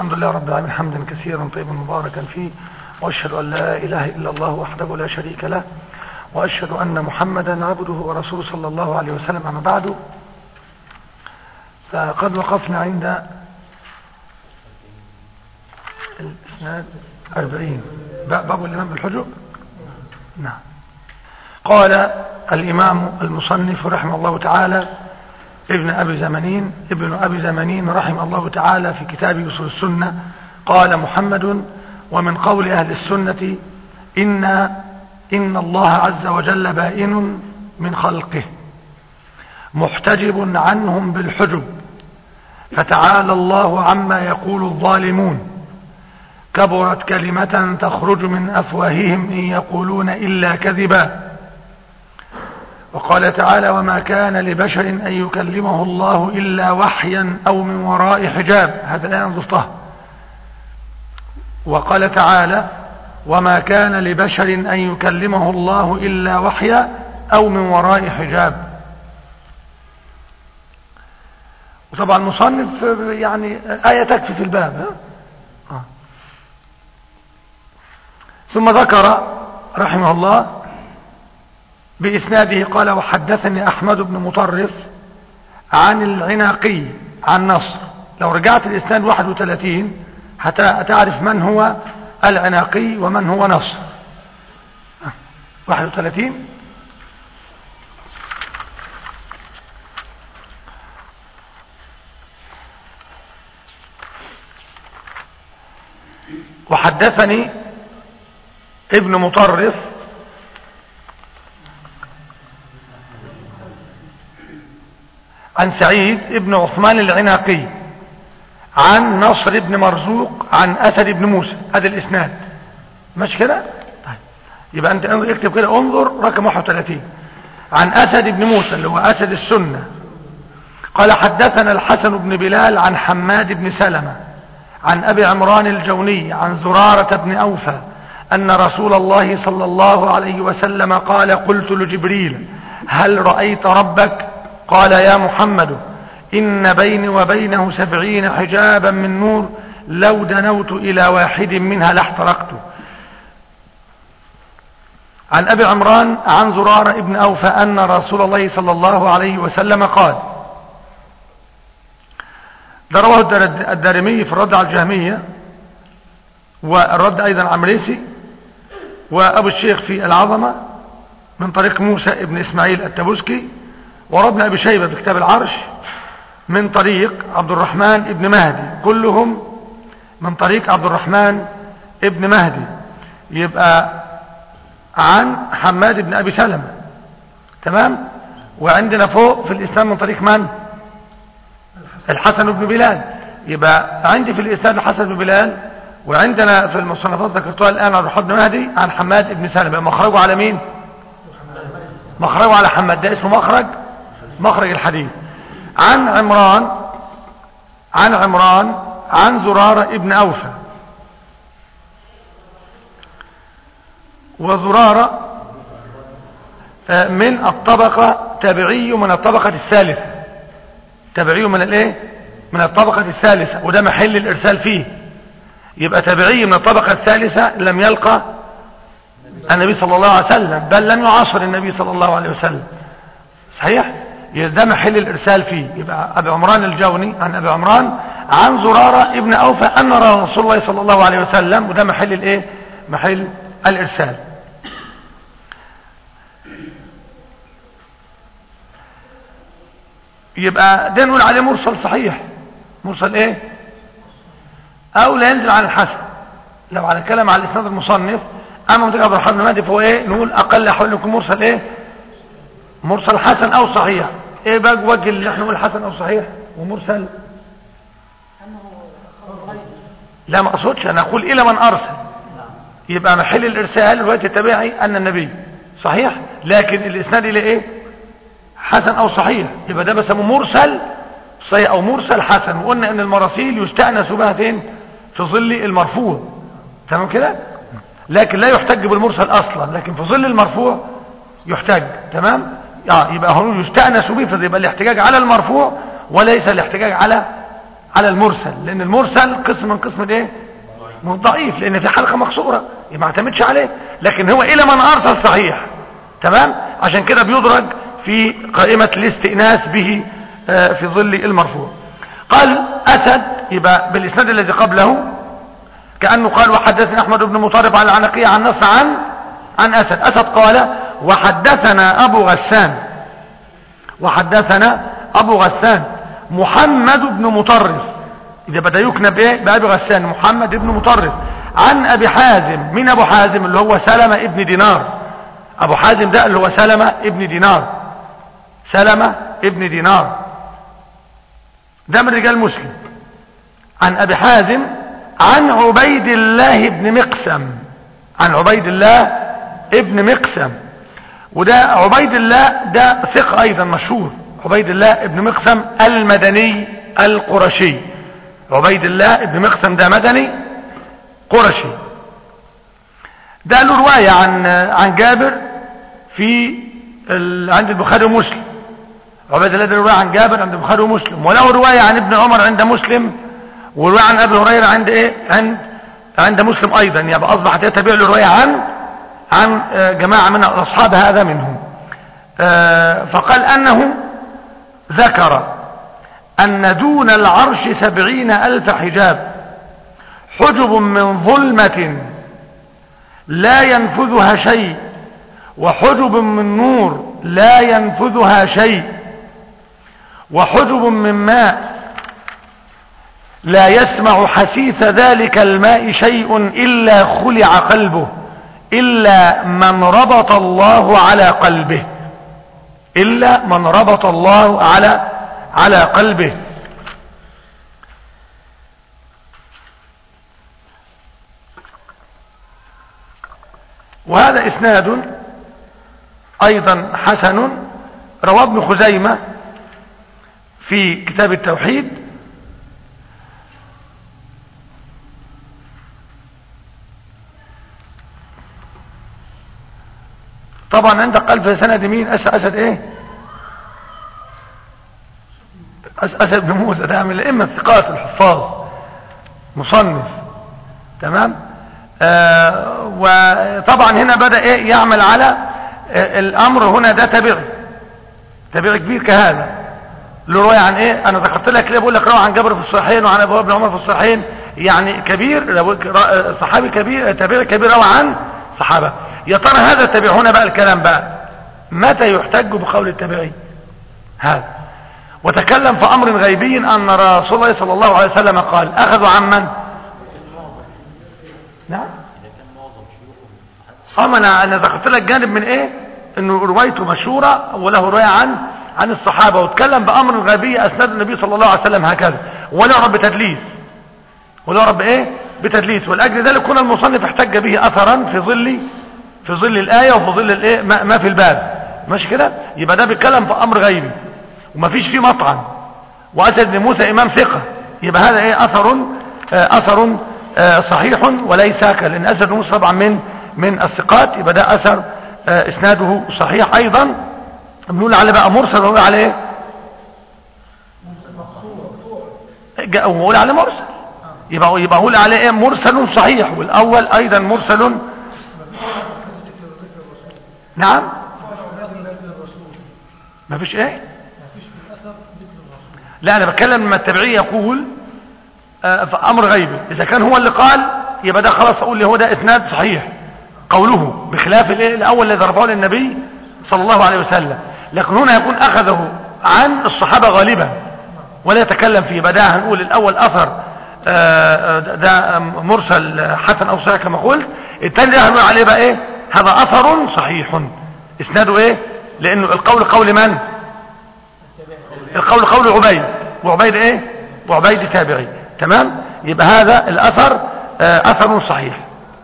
الحمد لله رب العالمين حمدا كثيرا طيبا مباركا فيه وأشهد أن لا إله إلا الله وحده لا شريك له وأشهد أن محمدا عبده ورسوله صلى الله عليه وسلم أما بعد فقد وقفنا عند الإسناد أربعين باب الإمام بالحجب نعم قال الإمام المصنف رحمه الله تعالى ابن أبي زمنين ابن أبي زمنين رحمه الله تعالى في كتاب يسر السنة قال محمد ومن قول أهل السنة إن, إن الله عز وجل بائن من خلقه محتجب عنهم بالحجب فتعالى الله عما يقول الظالمون كبرت كلمة تخرج من أفواههم إن يقولون إلا كذبا وقال تعالى وما كان لبشر أن يكلمه الله إلا وحيا أو من وراء حجاب هذا الآن ضفته وقال تعالى وما كان لبشر أن يكلمه الله إلا وحيا أو من وراء حجاب وطبعا المصنف يعني آية تكفي في الباب ها؟ آه. ثم ذكر رحمه الله بإسناده قال وحدثني أحمد بن مطرف عن العناقي عن نصر لو رجعت الإسناد 31 حتى تعرف من هو العناقي ومن هو نصر 31 وحدثني ابن مطرف عن سعيد ابن عثمان العناقي عن نصر بن مرزوق عن أسد بن موسى هذا الإسناد مش كده طيب يبقى أنت اكتب كده انظر رقم 31 عن أسد بن موسى اللي هو أسد السنة قال حدثنا الحسن بن بلال عن حماد بن سلمة عن أبي عمران الجوني عن زرارة بن أوفى أن رسول الله صلى الله عليه وسلم قال قلت لجبريل هل رأيت ربك قال يا محمد إن بيني وبينه سبعين حجابا من نور لو دنوت إلى واحد منها لاحترقت عن أبي عمران عن زرار ابن أوفى أن رسول الله صلى الله عليه وسلم قال ده رواه الدارمي في الرد على الجهمية والرد أيضا عمريسي وأبو الشيخ في العظمة من طريق موسى ابن إسماعيل التبوسكي وربنا أبي شيبة في كتاب العرش من طريق عبد الرحمن ابن مهدي كلهم من طريق عبد الرحمن ابن مهدي يبقى عن حماد بن أبي سلمة تمام وعندنا فوق في الإسلام من طريق من الحسن بن بلال يبقى عندي في الإسلام الحسن بن بلال وعندنا في المصنفات ذكرتها الآن عبد الرحمن بن مهدي عن حماد بن سلمة مخرجه على مين مخرجه على حماد ده اسمه مخرج مخرج الحديث عن عمران عن عمران عن زرارة ابن أوفى وزرارة من الطبقة تبعي من الطبقة الثالثة تبعي من الايه من الطبقة الثالثة وده محل الارسال فيه يبقى تبعي من الطبقة الثالثة لم يلقى النبي صلى الله عليه وسلم بل لم يعاصر النبي صلى الله عليه وسلم صحيح ده محل الارسال فيه يبقى ابي عمران الجوني عن ابي عمران عن زرارة ابن اوفى ان رسول الله صلى الله عليه وسلم وده محل الايه محل الارسال يبقى ده نقول عليه مرسل صحيح مرسل ايه او لا ينزل عن الحسن لو على كلام على الاسناد المصنف اما متى عبد الرحمن مهدي فهو ايه نقول اقل احوال يكون مرسل ايه مرسل حسن او صحيح ايه بقى وجه اللي احنا نقول حسن او صحيح ومرسل لا ما اقصدش انا اقول الى من ارسل يبقى محل الارسال الوقت التبعي ان النبي صحيح لكن الاسناد الى ايه حسن او صحيح يبقى ده بسموه مرسل صحيح او مرسل حسن وقلنا ان المراسيل يستأنس بها فين في ظل المرفوع تمام كده لكن لا يحتج بالمرسل اصلا لكن في ظل المرفوع يحتج تمام اه يبقى هو يستأنس به فيبقى الاحتجاج على المرفوع وليس الاحتجاج على على المرسل لان المرسل قسم من قسم الايه من ضعيف لان في حلقة مقصورة ما اعتمدش عليه لكن هو الى من ارسل صحيح تمام عشان كده بيدرج في قائمة الاستئناس به آه، في ظل المرفوع قال اسد يبقى بالاسناد الذي قبله كأنه قال وحدثنا احمد بن مطارب على العنقية عن نص عن عن اسد اسد قال وحدثنا ابو غسان وحدثنا ابو غسان محمد بن مطرف اذا بدا يكنى بايه بابي غسان محمد بن مطرف عن ابي حازم من ابو حازم اللي هو سلمة ابن دينار ابو حازم ده اللي هو سلمة ابن دينار سلمة ابن دينار ده من رجال مسلم عن ابي حازم عن عبيد الله بن مقسم عن عبيد الله ابن مقسم وده عبيد الله ده ثقة ايضا مشهور عبيد الله ابن مقسم المدني القرشي عبيد الله ابن مقسم ده مدني قرشي ده له رواية عن عن جابر في ال... عند البخاري ومسلم عبيد الله ده رواية عن جابر عند البخاري ومسلم وله رواية عن ابن عمر عند مسلم ورواية عن ابي هريرة عند ايه عند عند مسلم ايضا يعني اصبحت يتبع له رواية عن عن جماعة من اصحاب هذا منهم فقال انه ذكر أن دون العرش سبعين ألف حجاب حجب من ظلمة لا ينفذها شيء وحجب من نور لا ينفذها شيء وحجب من ماء لا يسمع حسيث ذلك الماء شيء إلا خلع قلبه إلا من ربط الله على قلبه إلا من ربط الله على على قلبه وهذا إسناد أيضا حسن رواه ابن خزيمة في كتاب التوحيد طبعا عندك قلب في سند مين أسد, أسد ايه أسد بن موسى ده من الأئمة الثقات الحفاظ مصنف تمام آه وطبعا هنا بدأ إيه يعمل على آه الأمر هنا ده تبعي تبعي كبير كهذا له رواية عن ايه انا ذكرت لك ليه بقول لك روى عن جابر في الصحيحين وعن ابو ابن عمر في الصحيحين يعني كبير صحابي كبير تابعي كبير روى عن صحابه يا ترى هذا التابع هنا بقى الكلام بقى متى يحتج بقول التابعي هذا وتكلم في امر غيبي ان رسول الله صلى الله عليه وسلم قال اخذوا عن من نعم اه انا انا ذكرت لك جانب من ايه انه روايته مشهوره وله روايه عن عن الصحابه واتكلم بامر غيبي اسناد النبي صلى الله عليه وسلم هكذا ولا رب تدليس ولا رب ايه بتدليس ولاجل ذلك كنا المصنف احتج به اثرا في ظل في ظل الايه وفي ظل الايه ما, ما في الباب ماشي كده يبقى ده بيتكلم في امر غيبي ومفيش فيه مطعن واسد بن موسى امام ثقه يبقى هذا ايه اثر آه اثر آه صحيح وليس لان اسد بن موسى طبعا من من الثقات يبقى ده اثر آه اسناده صحيح ايضا بنقول عليه بقى مرسل ونقول عليه ونقول عليه مرسل يبقى يبقى نقول عليه ايه مرسل صحيح والاول ايضا مرسل نعم ما فيش ايه لا انا بتكلم لما التبعي يقول آه في امر غيبي اذا كان هو اللي قال يبقى ده خلاص اقول لي هو ده اسناد صحيح قوله بخلاف الايه الاول الذي رفعه للنبي صلى الله عليه وسلم لكن هنا يكون اخذه عن الصحابه غالبا ولا يتكلم فيه يبقى ده هنقول الاول اثر آه ده مرسل حسن او صحيح كما قلت الثاني ده هنقول عليه بقى ايه هذا اثر صحيح اسناده ايه لانه القول قول من القول قول عبيد وعبيد ايه وعبيد تابعي تمام يبقى هذا الاثر آه اثر صحيح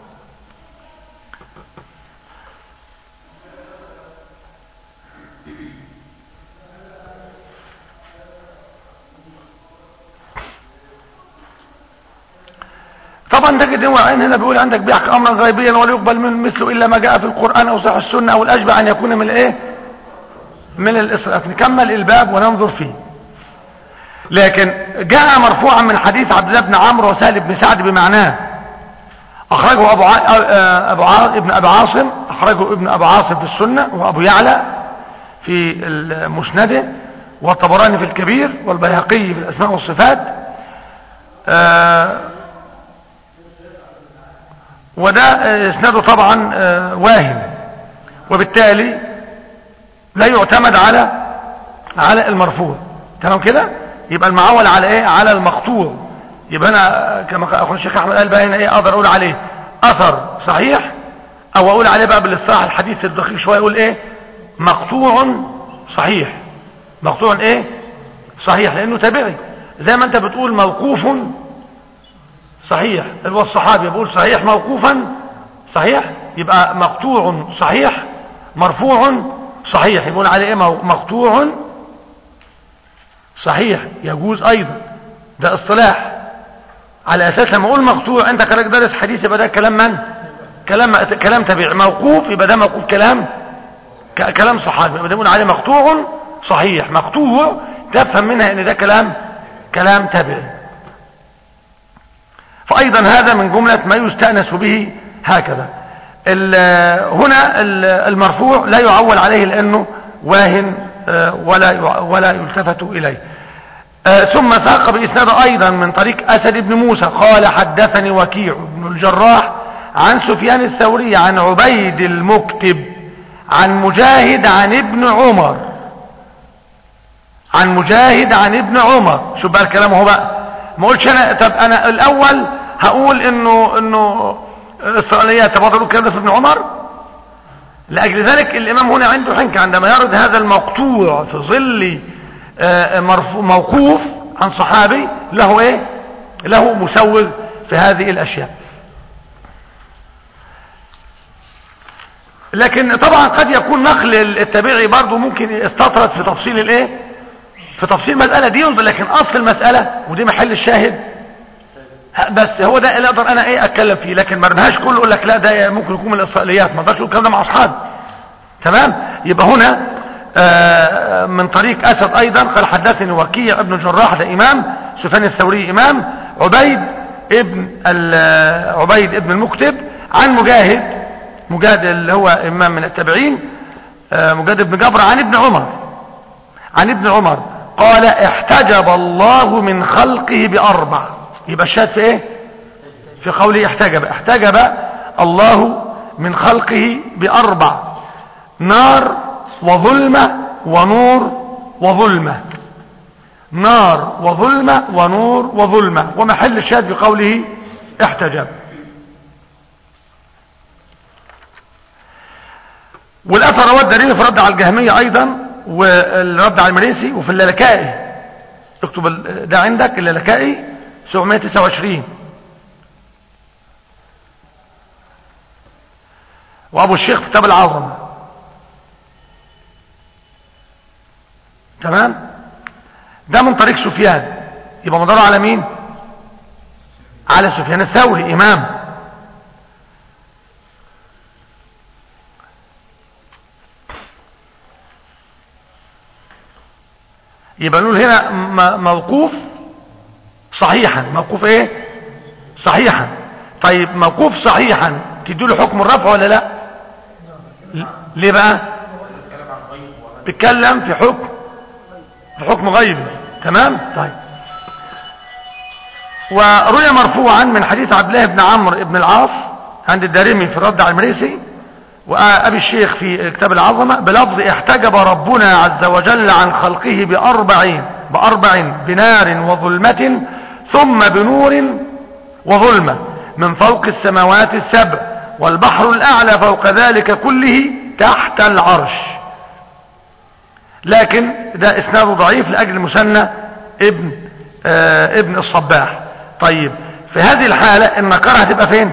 طبعا تجد هو عين هنا بيقول عندك بيحكي امرا غيبيا ولا يقبل من مثله الا ما جاء في القران او صح السنه او الاشبه ان يكون من الايه من الاسراف نكمل الباب وننظر فيه لكن جاء مرفوعا من حديث عبد الله بن عمرو وسهل بن سعد بمعناه اخرجه ابو ع... آه، ابو ع... ابن ابي عاصم اخرجه ابن ابي عاصم في السنه وابو يعلى في مسنده والطبراني في الكبير والبيهقي في الاسماء والصفات آه، وده اسناده طبعا آه، واهم وبالتالي لا يعتمد على على المرفوع تمام كده يبقى المعول على ايه على المقطوع يبقى انا كما اخونا الشيخ احمد قال بقى هنا ايه اقدر اقول عليه اثر صحيح او اقول عليه بقى بالاصطلاح الحديث الدقيق شويه اقول ايه مقطوع صحيح مقطوع ايه صحيح لانه تابعي زي ما انت بتقول موقوف صحيح هو الصحابي بيقول صحيح موقوفا صحيح يبقى مقطوع صحيح مرفوع صحيح يقول عليه ايه مقطوع صحيح يجوز ايضا ده اصطلاح على اساس لما اقول مقطوع انت كراك دارس حديث يبقى ده كلام من كلام كلام تبع موقوف يبقى ده موقوف كلام كلام صحابي يبقى ده بنقول عليه مقطوع صحيح مقطوع تفهم منها ان ده كلام كلام تبعي فايضا هذا من جملة ما يستأنس به هكذا هنا المرفوع لا يعول عليه لانه واهن ولا ولا يلتفت اليه ثم ساق بإسناد أيضا من طريق أسد بن موسى قال حدثني وكيع بن الجراح عن سفيان الثوري عن عبيد المكتب عن مجاهد عن ابن عمر عن مجاهد عن ابن عمر شوف بقى الكلام هو بقى ما قلتش انا طب انا الاول هقول انه انه الاسرائيليات تفضلوا الكلام في ابن عمر لاجل ذلك الامام هنا عنده حنكه عندما يرد هذا المقطوع في ظل موقوف عن صحابي له ايه له مسوغ في هذه الاشياء لكن طبعا قد يكون نقل التابعي برضه ممكن استطرد في تفصيل الايه في تفصيل المسألة دي لكن اصل المسألة ودي محل الشاهد بس هو ده اللي اقدر انا ايه اتكلم فيه لكن ما ارميهاش كله اقول لك لا ده ممكن يكون من الاسرائيليات ما اقدرش اقول الكلام ده مع اصحابي تمام يبقى هنا آه من طريق اسد ايضا قال حدثني وكيع ابن جراح ده امام سفيان الثوري امام عبيد ابن عبيد ابن المكتب عن مجاهد مجاهد اللي هو امام من التابعين آه مجاهد ابن جبر عن ابن عمر عن ابن عمر قال احتجب الله من خلقه باربع يبقى الشاهد في ايه في قوله احتجب احتجب الله من خلقه باربع نار وظلمة ونور وظلمة نار وظلمة ونور وظلمة ومحل الشاهد في قوله احتجب والاثر هو الدليل في رد على الجهمية ايضا والرد على المريسي وفي اللالكائي اكتب ده عندك اللالكائي 729 وابو الشيخ في كتاب العظمه تمام ده من طريق سفيان يبقى مداره على مين على سفيان الثوري امام يبقى نقول هنا موقوف صحيحا موقوف ايه صحيحا طيب موقوف صحيحا تديله حكم الرفع ولا لا ليه بقى بيتكلم في حكم في حكم غيبي تمام طيب وروي مرفوعا من حديث عبد الله بن عمرو بن العاص عند الدارمي في الرد على المريسي وابي الشيخ في كتاب العظمه بلفظ احتجب ربنا عز وجل عن خلقه باربع باربع بنار وظلمه ثم بنور وظلمه من فوق السماوات السبع والبحر الاعلى فوق ذلك كله تحت العرش لكن ده اسناده ضعيف لاجل مسنى ابن آه ابن الصباح طيب في هذه الحالة النكرة هتبقى فين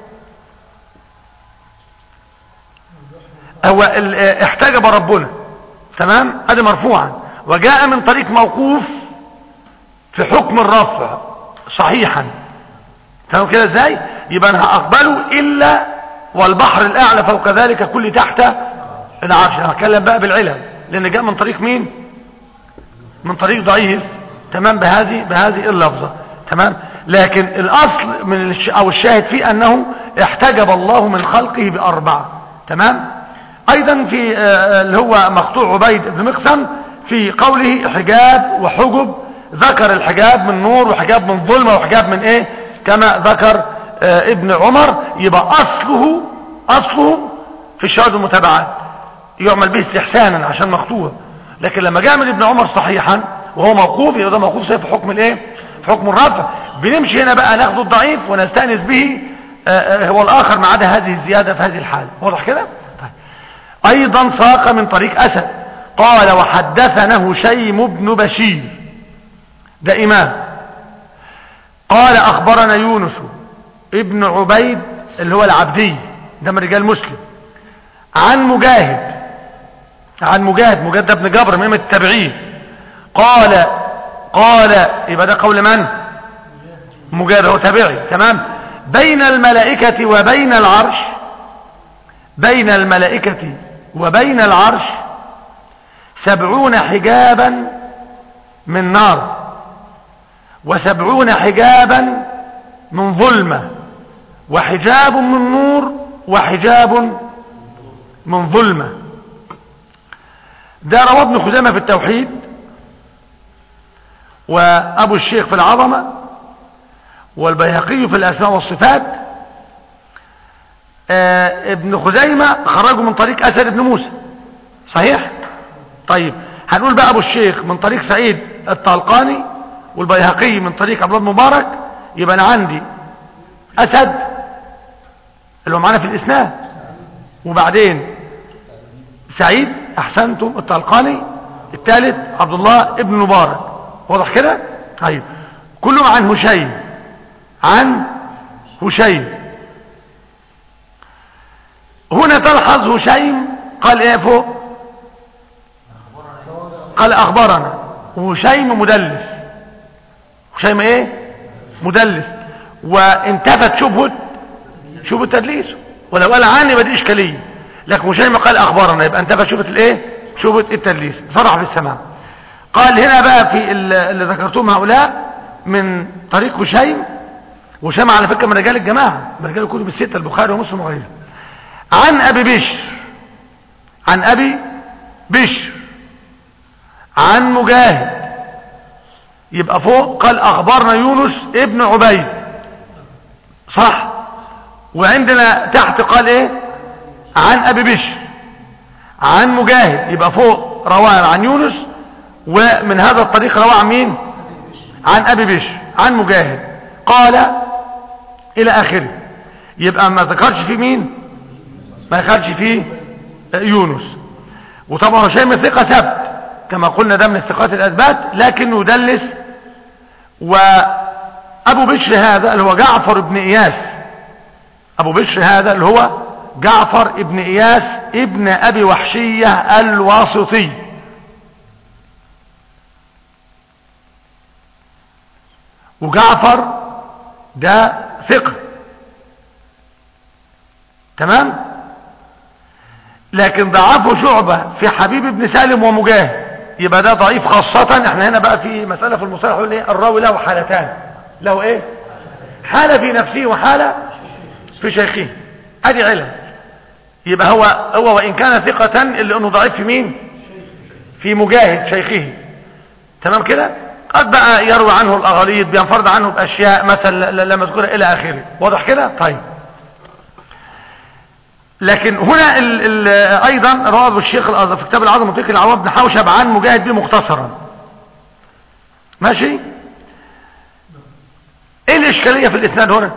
هو احتجب ربنا تمام ادي مرفوعا وجاء من طريق موقوف في حكم الرفع صحيحا تمام كده ازاي يبقى انا هقبله الا والبحر الاعلى فوق ذلك كل تحت العرش انا هتكلم بقى بالعلم لان جاء من طريق مين من طريق ضعيف تمام بهذه بهذه اللفظة تمام لكن الأصل من الش... أو الشاهد فيه أنه احتجب الله من خلقه بأربعة تمام أيضا في آه، اللي هو مقطوع عبيد بن مقسم في قوله حجاب وحجب ذكر الحجاب من نور وحجاب من ظلمة وحجاب من ايه كما ذكر آه، ابن عمر يبقى أصله أصله في الشهادة المتابعات يعمل به استحسانا عشان مقطوع لكن لما جاء من ابن عمر صحيحا وهو موقوف يبقى ده موقوف في حكم الايه في حكم الرفع بنمشي هنا بقى ناخد الضعيف ونستأنس به آه، آه، هو الآخر ما عدا هذه الزيادة في هذه الحالة واضح كده طيب. أيضا ساق من طريق أسد قال وحدثنا هشيم بن بشير ده إمام قال أخبرنا يونس ابن عبيد اللي هو العبدي ده من رجال مسلم عن مجاهد عن مجاهد مجاهد ده ابن جبر من التابعين قال قال يبقى ده قول من مجاهد هو تابعي تمام بين الملائكة وبين العرش بين الملائكة وبين العرش سبعون حجابا من نار وسبعون حجابا من ظلمة وحجاب من نور وحجاب من ظلمة ده رواه ابن خزامة في التوحيد وأبو الشيخ في العظمة والبيهقي في الأسماء والصفات آه ابن خزيمة خرجه من طريق أسد بن موسى صحيح طيب هنقول بقى أبو الشيخ من طريق سعيد الطالقاني والبيهقي من طريق عبد الله مبارك يبقى أنا عندي أسد اللي هو معانا في الإسناد وبعدين سعيد أحسنتم الطالقاني الثالث عبد الله ابن مبارك واضح كده طيب كلهم عن هشيم عن هشيم هنا تلحظ هشيم قال ايه فوق قال اخبرنا وهشيم مدلس هشيم ايه مدلس وانتفت شبهة شبهة تدليسه ولو قال عني ما دي اشكالية لكن هشيم قال اخبرنا يبقى انتفت شبهة الايه شبهة التدليس صرح في السماع قال هنا بقى في اللي ذكرتهم هؤلاء من طريق هشيم وهشيم على فكرة من رجال الجماعة من رجال الكتب الستة البخاري ومسلم وغيره عن ابي بشر عن ابي بشر عن مجاهد يبقى فوق قال اخبرنا يونس ابن عبيد صح وعندنا تحت قال ايه عن ابي بشر عن مجاهد يبقى فوق رواه عن يونس ومن هذا الطريق رواه عن مين عن ابي بشر عن مجاهد قال الى اخره يبقى ما ذكرش في مين ما ذكرش في يونس وطبعا هشام ثقة ثبت كما قلنا ده من الثقات الاثبات لكنه يدلس وابو بشر هذا اللي هو جعفر بن اياس ابو بشر هذا اللي هو جعفر ابن اياس ابن ابي وحشية الواسطي وجعفر ده ثقة تمام لكن ضعفه شعبة في حبيب بن سالم ومجاهد يبقى ده ضعيف خاصة احنا هنا بقى في مسألة في المصطلح يقول ايه الراوي له حالتان له ايه حالة في نفسه وحالة في شيخه ادي علم يبقى هو هو وان كان ثقة الا انه ضعيف في مين في مجاهد شيخه تمام كده قد بقى يروي عنه الاغاليط بينفرد عنه باشياء مثلا لا مذكورة الى اخره واضح كده طيب لكن هنا ال ال ايضا رواه الشيخ الازهر في كتاب العظم وفقه العوام بن حوشب عن مجاهد به مختصرا ماشي ايه الاشكالية في الاسناد هنا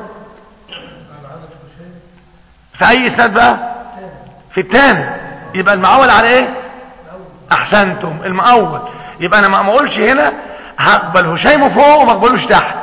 في اي اسناد بقى في الثاني يبقى المعول على ايه احسنتم المعول يبقى انا ما اقولش هنا هقبل هشيم فوق وما اقبلوش تحت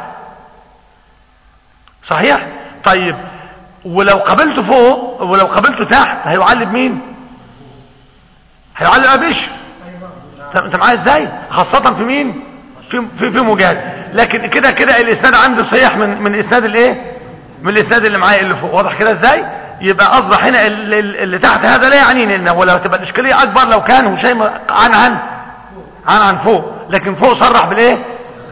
صحيح طيب ولو قابلته فوق ولو قابلته تحت هيعلم مين هيعلم ابيش انت معايا ازاي خاصة في مين في في, في مجاهد لكن كده كده الاسناد عندي صحيح من من الاسناد الايه من الاسناد اللي معايا اللي فوق واضح كده ازاي يبقى اصبح هنا اللي, اللي تحت هذا لا يعنيني انه ولا تبقى الاشكاليه اكبر لو كان هشيم عن عن عن عن فوق لكن فوق صرح بالايه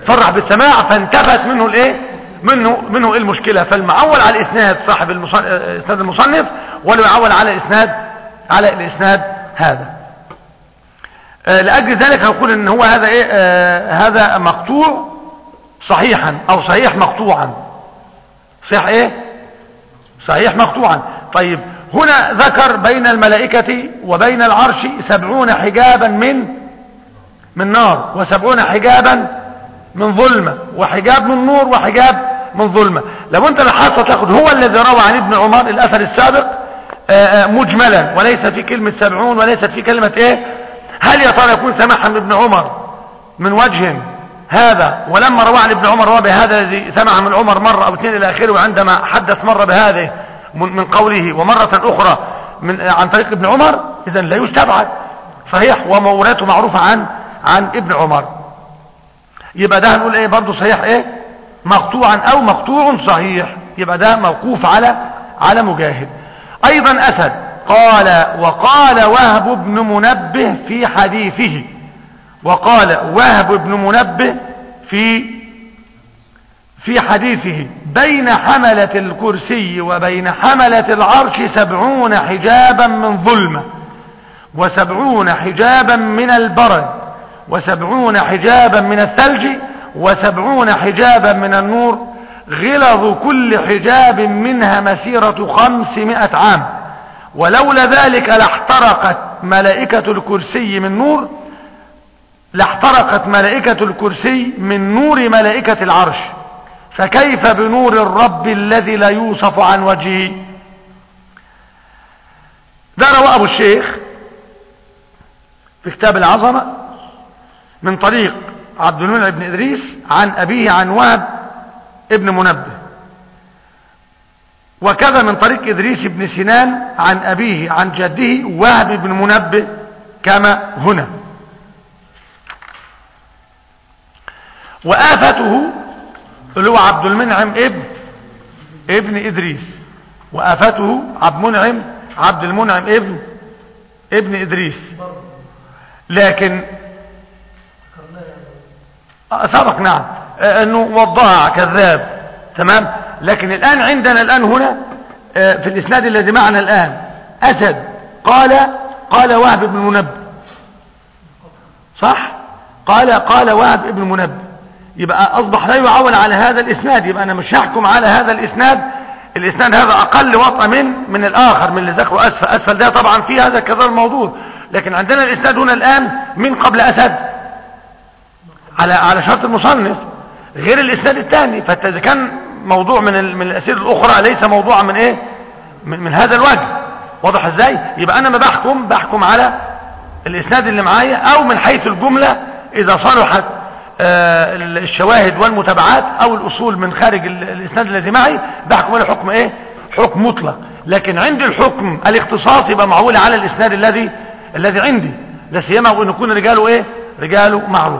صرح بالسماع فانتفت منه الايه منه منه ايه المشكله فالمعول على الاسناد صاحب المصنف اسناد المصنف ولا يعول على الاسناد على الاسناد هذا آه، لاجل ذلك نقول ان هو هذا ايه آه، هذا مقطوع صحيحا او صحيح مقطوعا صحيح ايه صحيح مقطوعا طيب هنا ذكر بين الملائكة وبين العرش سبعون حجابا من من نار وسبعون حجابا من ظلمة وحجاب من نور وحجاب من ظلمة لو انت لحظة تاخد هو الذي روى عن ابن عمر الاثر السابق آه، آه، مجملا وليس في كلمة سبعون وليست في كلمة ايه هل يا ترى يكون سماحا من ابن عمر من وجه هذا ولما روى عن ابن عمر روى بهذا الذي سمع من عمر مرة او اثنين الى اخره وعندما حدث مرة بهذه من من قوله ومرة اخرى من عن طريق ابن عمر اذا لا يستبعد صحيح ومولاته معروفة عن عن ابن عمر يبقى ده هنقول ايه برضو صحيح ايه مقطوعا او مقطوع صحيح يبقى ده موقوف على على مجاهد ايضا اسد قال وقال وهب بن منبه في حديثه وقال وهب بن منبه في في حديثه بين حملة الكرسي وبين حملة العرش سبعون حجابا من ظلمة وسبعون حجابا من البرد وسبعون حجابا من الثلج وسبعون حجابا من النور غلظ كل حجاب منها مسيرة خمسمائة عام ولولا ذلك لاحترقت ملائكة الكرسي من نور لاحترقت ملائكة الكرسي من نور ملائكة العرش فكيف بنور الرب الذي لا يوصف عن وجهه ده روى أبو الشيخ في كتاب العظمة من طريق عبد المنعم بن إدريس عن أبيه عن وهب ابن منبه وكذا من طريق إدريس بن سنان عن أبيه عن جده وهب بن منبه كما هنا وآفته اللي هو عبد المنعم ابن ابن إدريس وآفته عبد المنعم عبد المنعم ابن ابن إدريس لكن سبق نعم انه وضاع كذاب تمام لكن الان عندنا الان هنا في الاسناد الذي معنا الان اسد قال قال وهب بن منبه صح قال قال وهب بن منبه يبقى اصبح لا يعول على هذا الاسناد يبقى انا مش هحكم على هذا الاسناد الاسناد هذا اقل وطأ من من الاخر من اللي ذكره اسفل اسفل ده طبعا فيه هذا كذا الموضوع لكن عندنا الاسناد هنا الان من قبل اسد على على شرط المصنف غير الاسناد الثاني فاذا كان موضوع من من الاسئله الاخرى ليس موضوعا من ايه من, من هذا الوجه واضح ازاي يبقى انا ما بحكم بحكم على الاسناد اللي معايا او من حيث الجمله اذا صلحت آه الشواهد والمتابعات او الاصول من خارج الاسناد الذي معي بحكم على حكم ايه حكم مطلق لكن عندي الحكم الاختصاص يبقى معول على الاسناد الذي الذي عندي لا سيما وان يكون رجاله ايه رجاله معروف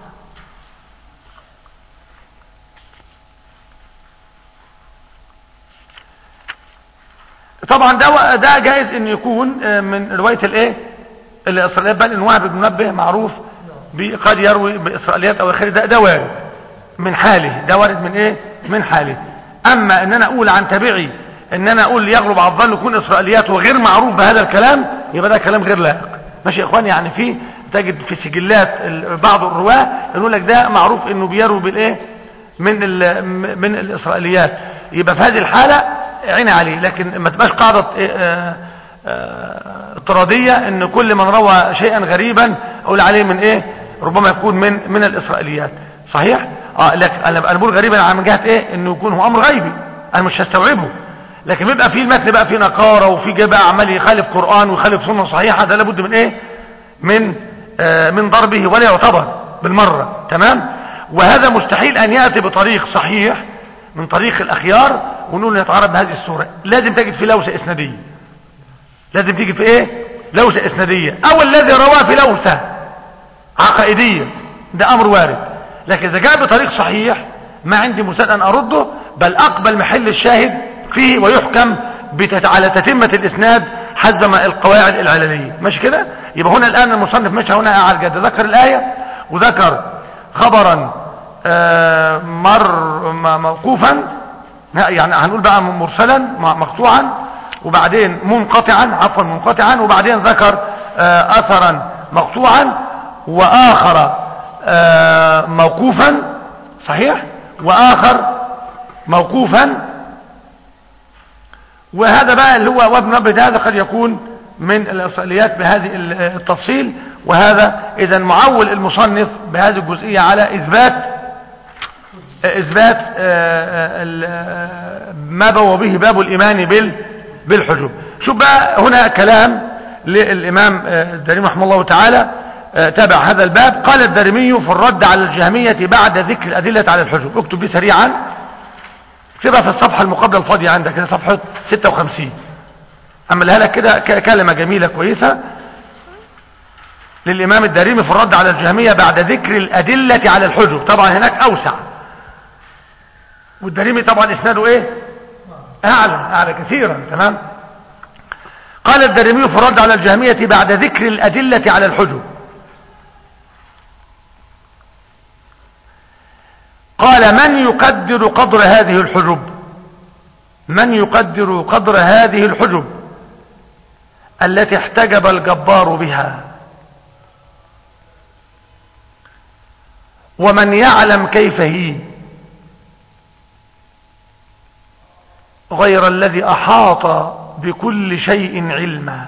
طبعا ده ده جائز ان يكون من روايه الايه الاسرائيليات بل ان وهب بن منبه معروف قد يروي باسرائيليات او اخره ده ده وارد من حاله ده وارد من ايه من حاله اما ان انا اقول عن تبعي ان انا اقول يغلب على الظن يكون اسرائيليات وغير معروف بهذا الكلام يبقى ده كلام غير لائق ماشي يا اخواني يعني في تجد في سجلات بعض الرواه يقول لك ده معروف انه بيروي بالايه من من الاسرائيليات يبقى في هذه الحاله عيني عليه لكن ما تبقاش قاعدة اضطرادية ان كل من روى شيئا غريبا اقول عليه من ايه ربما يكون من من الاسرائيليات صحيح اه لكن انا بقول غريبا من جهة ايه انه يكون هو امر غيبي انا مش هستوعبه لكن بيبقى فيه المتن بقى فيه نقارة وفي جاي بقى عمال يخالف قرآن ويخالف سنة صحيحة ده لابد من ايه من آه من ضربه ولا يعتبر بالمرة تمام وهذا مستحيل ان يأتي بطريق صحيح من طريق الاخيار ونقول نتعرض بهذه الصورة لازم تجد في لوسة اسنادية لازم تيجي في ايه لوسة اسنادية او الذي رواه في لوسة عقائدية ده امر وارد لكن اذا جاء بطريق صحيح ما عندي مساد ان ارده بل اقبل محل الشاهد فيه ويحكم بتت... على تتمة الاسناد حسب ما القواعد العللية مش كده يبقى هنا الان المصنف مش هنا على الجد ذكر الاية وذكر خبرا آه، مر م- موقوفا يعني هنقول بقى مرسلا م- مقطوعا وبعدين منقطعا عفوا منقطعا وبعدين ذكر آه، اثرا مقطوعا واخر آه، موقوفا صحيح واخر موقوفا وهذا بقى اللي هو وابن نبت هذا قد يكون من الإصاليات بهذه التفصيل وهذا إذا معول المصنف بهذه الجزئية على إثبات إثبات آه، ال- آه، ما بوى به باب الإيمان بال بالحجوب شوف بقى هنا كلام للإمام آه، الدارمي رحمه الله تعالى آه، تابع هذا الباب قال الدارمي في الرد على الجهمية بعد ذكر الأدلة على الحجوب اكتب دي سريعا اكتبها في الصفحة المقابلة الفاضية عندك كده صفحة 56 أعملها لك كده ك- كلمة جميلة كويسة للإمام الدارمي في الرد على الجهمية بعد ذكر الأدلة على الحجب طبعا هناك أوسع والدارمي طبعا إسناده إيه أعلى أعلى كثيرا تمام قال الدارمي في الرد على الجهمية بعد ذكر الأدلة على الحجب قال من يقدر قدر هذه الحجب من يقدر قدر هذه الحجب التي احتجب الجبار بها ومن يعلم كيف هي غير الذي أحاط بكل شيء علما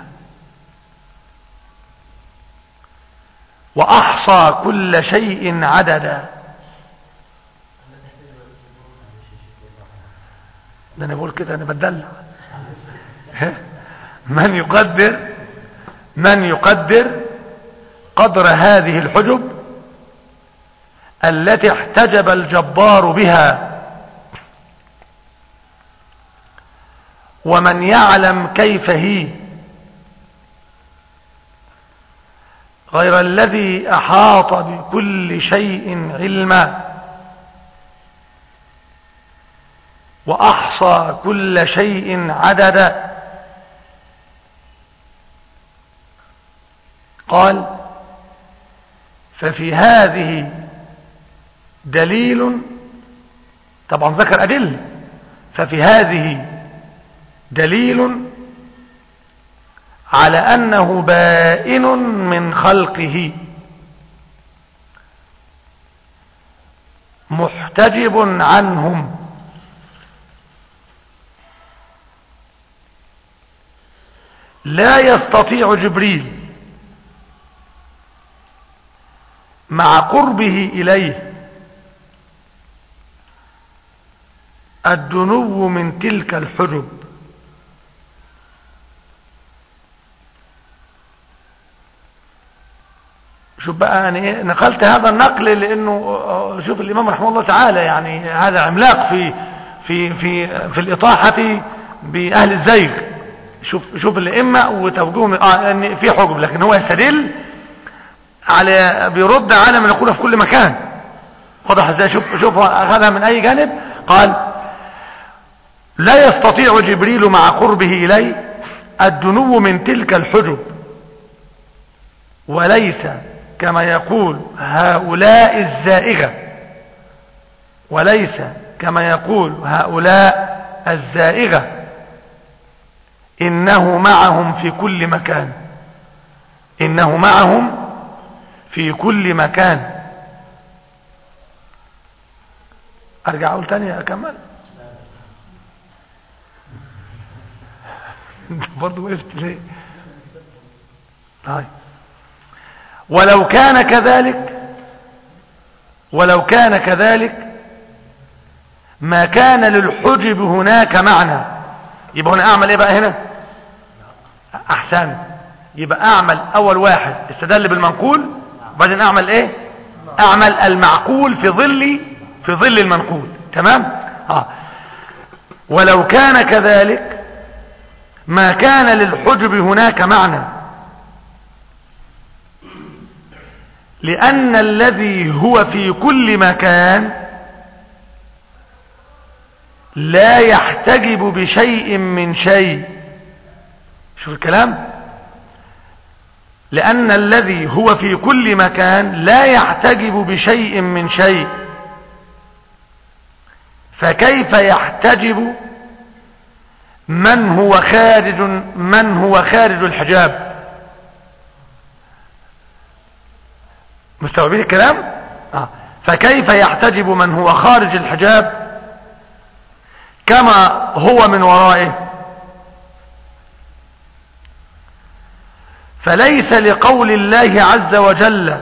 وأحصى كل شيء عددا ده انا بقول كده انا بدلع من يقدر من يقدر قدر هذه الحجب التي احتجب الجبار بها ومن يعلم كيف هي غير الذي احاط بكل شيء علما وأحصى كل شيء عددا قال ففي هذه دليل طبعا ذكر أدلة ففي هذه دليل على أنه بائن من خلقه محتجب عنهم لا يستطيع جبريل مع قربه إليه الدنو من تلك الحجب شوف بقى يعني إيه، نقلت هذا النقل لانه آه، شوف الامام رحمه الله تعالى يعني هذا عملاق في في في في الاطاحه باهل الزيغ شوف شوف الائمه وتوجيههم اه ان في حجب لكن هو يستدل على بيرد على ما نقوله في كل مكان واضح ازاي شوف شوف هو اخذها من اي جانب قال لا يستطيع جبريل مع قربه اليه الدنو من تلك الحجب وليس كما يقول هؤلاء الزائغة وليس كما يقول هؤلاء الزائغة إنه معهم في كل مكان إنه معهم في كل مكان أرجع أقول تاني أكمل انت برضه وقفت ليه طيب ولو كان كذلك ولو كان كذلك ما كان للحجب هناك معنى يبقى هنا اعمل ايه بقى هنا احسن يبقى اعمل اول واحد استدل بالمنقول وبعدين اعمل ايه اعمل المعقول في ظل في ظل المنقول تمام اه ولو كان كذلك ما كان للحجب هناك معنى لأن الذي هو في كل مكان لا يحتجب بشيء من شيء شوف الكلام لأن الذي هو في كل مكان لا يحتجب بشيء من شيء فكيف يحتجب من هو خارج من هو خارج الحجاب مستوعبين الكلام آه. فكيف يحتجب من هو خارج الحجاب كما هو من ورائه فليس لقول الله عز وجل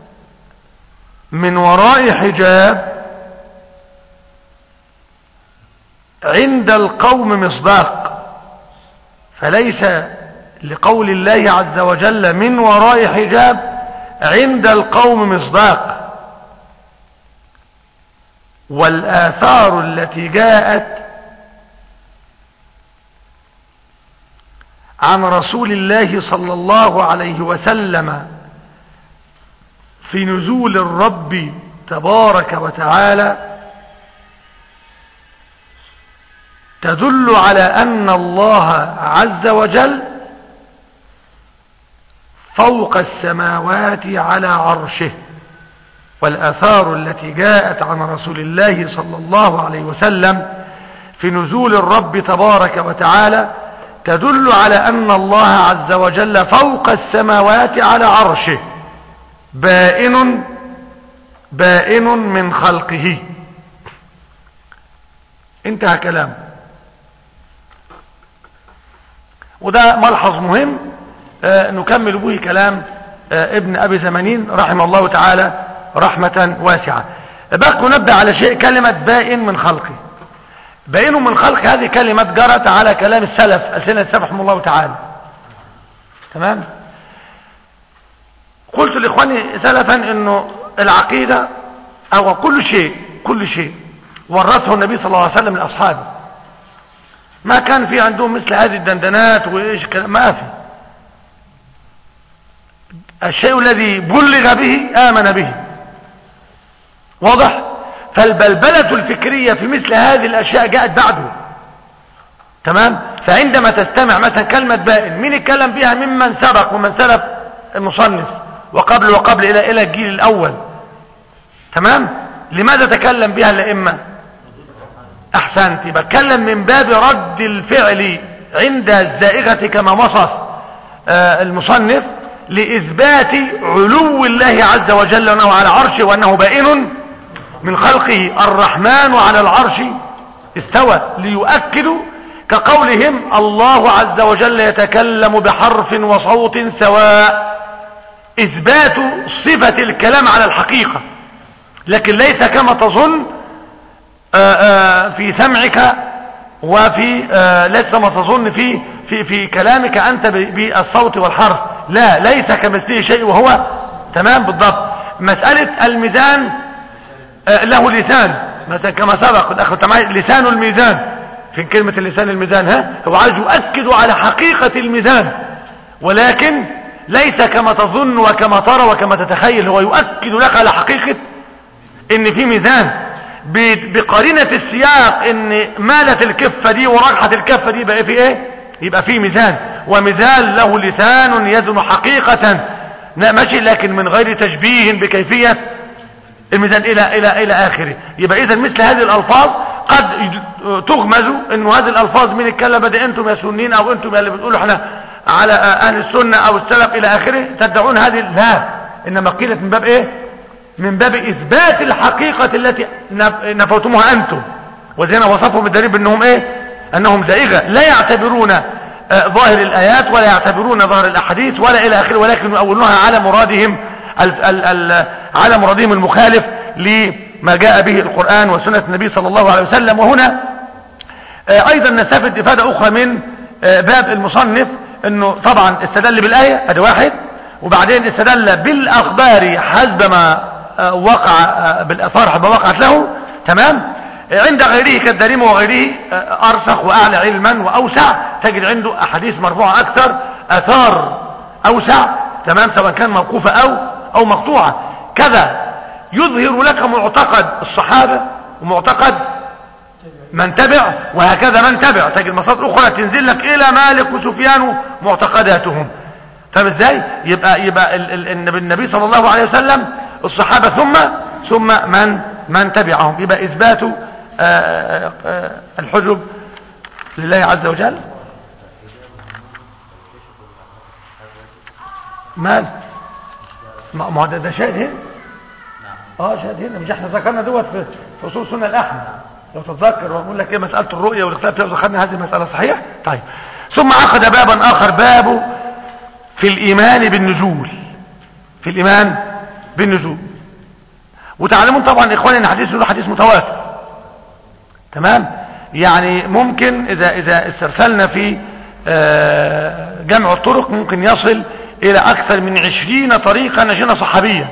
من وراء حجاب عند القوم مصداق فليس لقول الله عز وجل من وراء حجاب عند القوم مصداق والآثار التي جاءت عن رسول الله صلى الله عليه وسلم في نزول الرب تبارك وتعالى تدل على أن الله عز وجل فوق السماوات على عرشه والآثار التي جاءت عن رسول الله صلى الله عليه وسلم في نزول الرب تبارك وتعالى تدل على أن الله عز وجل فوق السماوات على عرشه بائن بائن من خلقه انتهى كلام وده ملحظ مهم آه نكمل به كلام آه ابن أبي زمانين رحمه الله تعالى رحمة واسعة بقى نبدأ على شيء كلمة بائن من خلقه بائن من خلق هذه كلمة جرت على كلام السلف أسئلة سبحهم الله تعالى تمام قلت لإخواني سلفا أنه العقيدة أو كل شيء كل شيء ورثه النبي صلى الله عليه وسلم لأصحابه ما كان في عندهم مثل هذه الدندنات وإيش ما في الشيء الذي بلغ به آمن به واضح فالبلبلة الفكرية في مثل هذه الأشياء جاءت بعده تمام فعندما تستمع مثلا كلمة بائن مين اتكلم بها ممن سبق ومن سلف المصنف وقبل وقبل إلى إلى الجيل الأول تمام لماذا تكلم بها الأئمة أحسنت بتكلم من باب رد الفعل عند الزائغة كما وصف آه المصنف لإثبات علو الله عز وجل وأنه على عرشه وأنه بائن من خلقه الرحمن على العرش استوى ليؤكدوا كقولهم الله عز وجل يتكلم بحرف وصوت سواء إثبات صفة الكلام على الحقيقة لكن ليس كما تظن آآ آآ في سمعك وفي ليس ما تظن في في في كلامك أنت بالصوت والحرف لا ليس كمثله شيء وهو تمام بالضبط مسألة الميزان له لسان مثلا كما سبق الاخ لسان الميزان في كلمة اللسان الميزان ها هو عايز يؤكد على حقيقة الميزان ولكن ليس كما تظن وكما ترى وكما تتخيل هو يؤكد لك على حقيقة ان في ميزان بقرينة السياق ان مالت الكفة دي ورجحت الكفة دي بقى في ايه يبقى في ميزان وميزان له لسان يزن حقيقة ماشي لكن من غير تشبيه بكيفية الميزان الى الى الى اخره يبقى اذا مثل هذه الالفاظ قد تغمز انه هذه الالفاظ من الكلمه دي انتم يا سنين او انتم اللي بتقولوا احنا على اهل السنه او السلف الى اخره تدعون هذه لا انما قيلت من باب ايه من باب اثبات الحقيقه التي نفوتموها انتم وزينا وصفهم بالدليل بانهم ايه انهم زائغه لا يعتبرون ظاهر الايات ولا يعتبرون ظاهر الاحاديث ولا الى اخره ولكن يؤولونها على مرادهم ال ال ال على مرادهم المخالف لما جاء به القرآن وسنة النبي صلى الله عليه وسلم وهنا ايضا نستفد افادة اخرى من باب المصنف انه طبعا استدل بالآية ادي واحد وبعدين استدل بالاخبار حسب ما وقع بالاثار حسب وقعت له تمام عند غيره كالدريم وغيره ارسخ واعلى علما واوسع تجد عنده احاديث مرفوعة اكثر اثار اوسع تمام سواء كان موقوفة او او مقطوعة كذا يظهر لك معتقد الصحابة ومعتقد من تبع وهكذا من تبع تجد مصادر اخرى تنزل لك الى مالك وسفيان معتقداتهم فاهم ازاي يبقى يبقى النبي صلى الله عليه وسلم الصحابة ثم ثم من من تبعهم يبقى اثبات آه، آه، الحجب لله عز وجل مال ما ما هو ده, ده شاهد هنا اه شاهد هنا مش احنا ذكرنا دوت في في اصول سنه الاحمد لو تتذكر واقول لك ايه مساله الرؤيه والاختلاف فيها ذكرنا هذه المساله صحيح طيب ثم اخذ بابا اخر بابه في الايمان بالنزول في الايمان بالنزول وتعلمون طبعا اخواني ان حديث النزول حديث متواتر تمام يعني ممكن اذا اذا استرسلنا في آه، جمع الطرق ممكن يصل الى اكثر من عشرين طريقة نجينا صحابية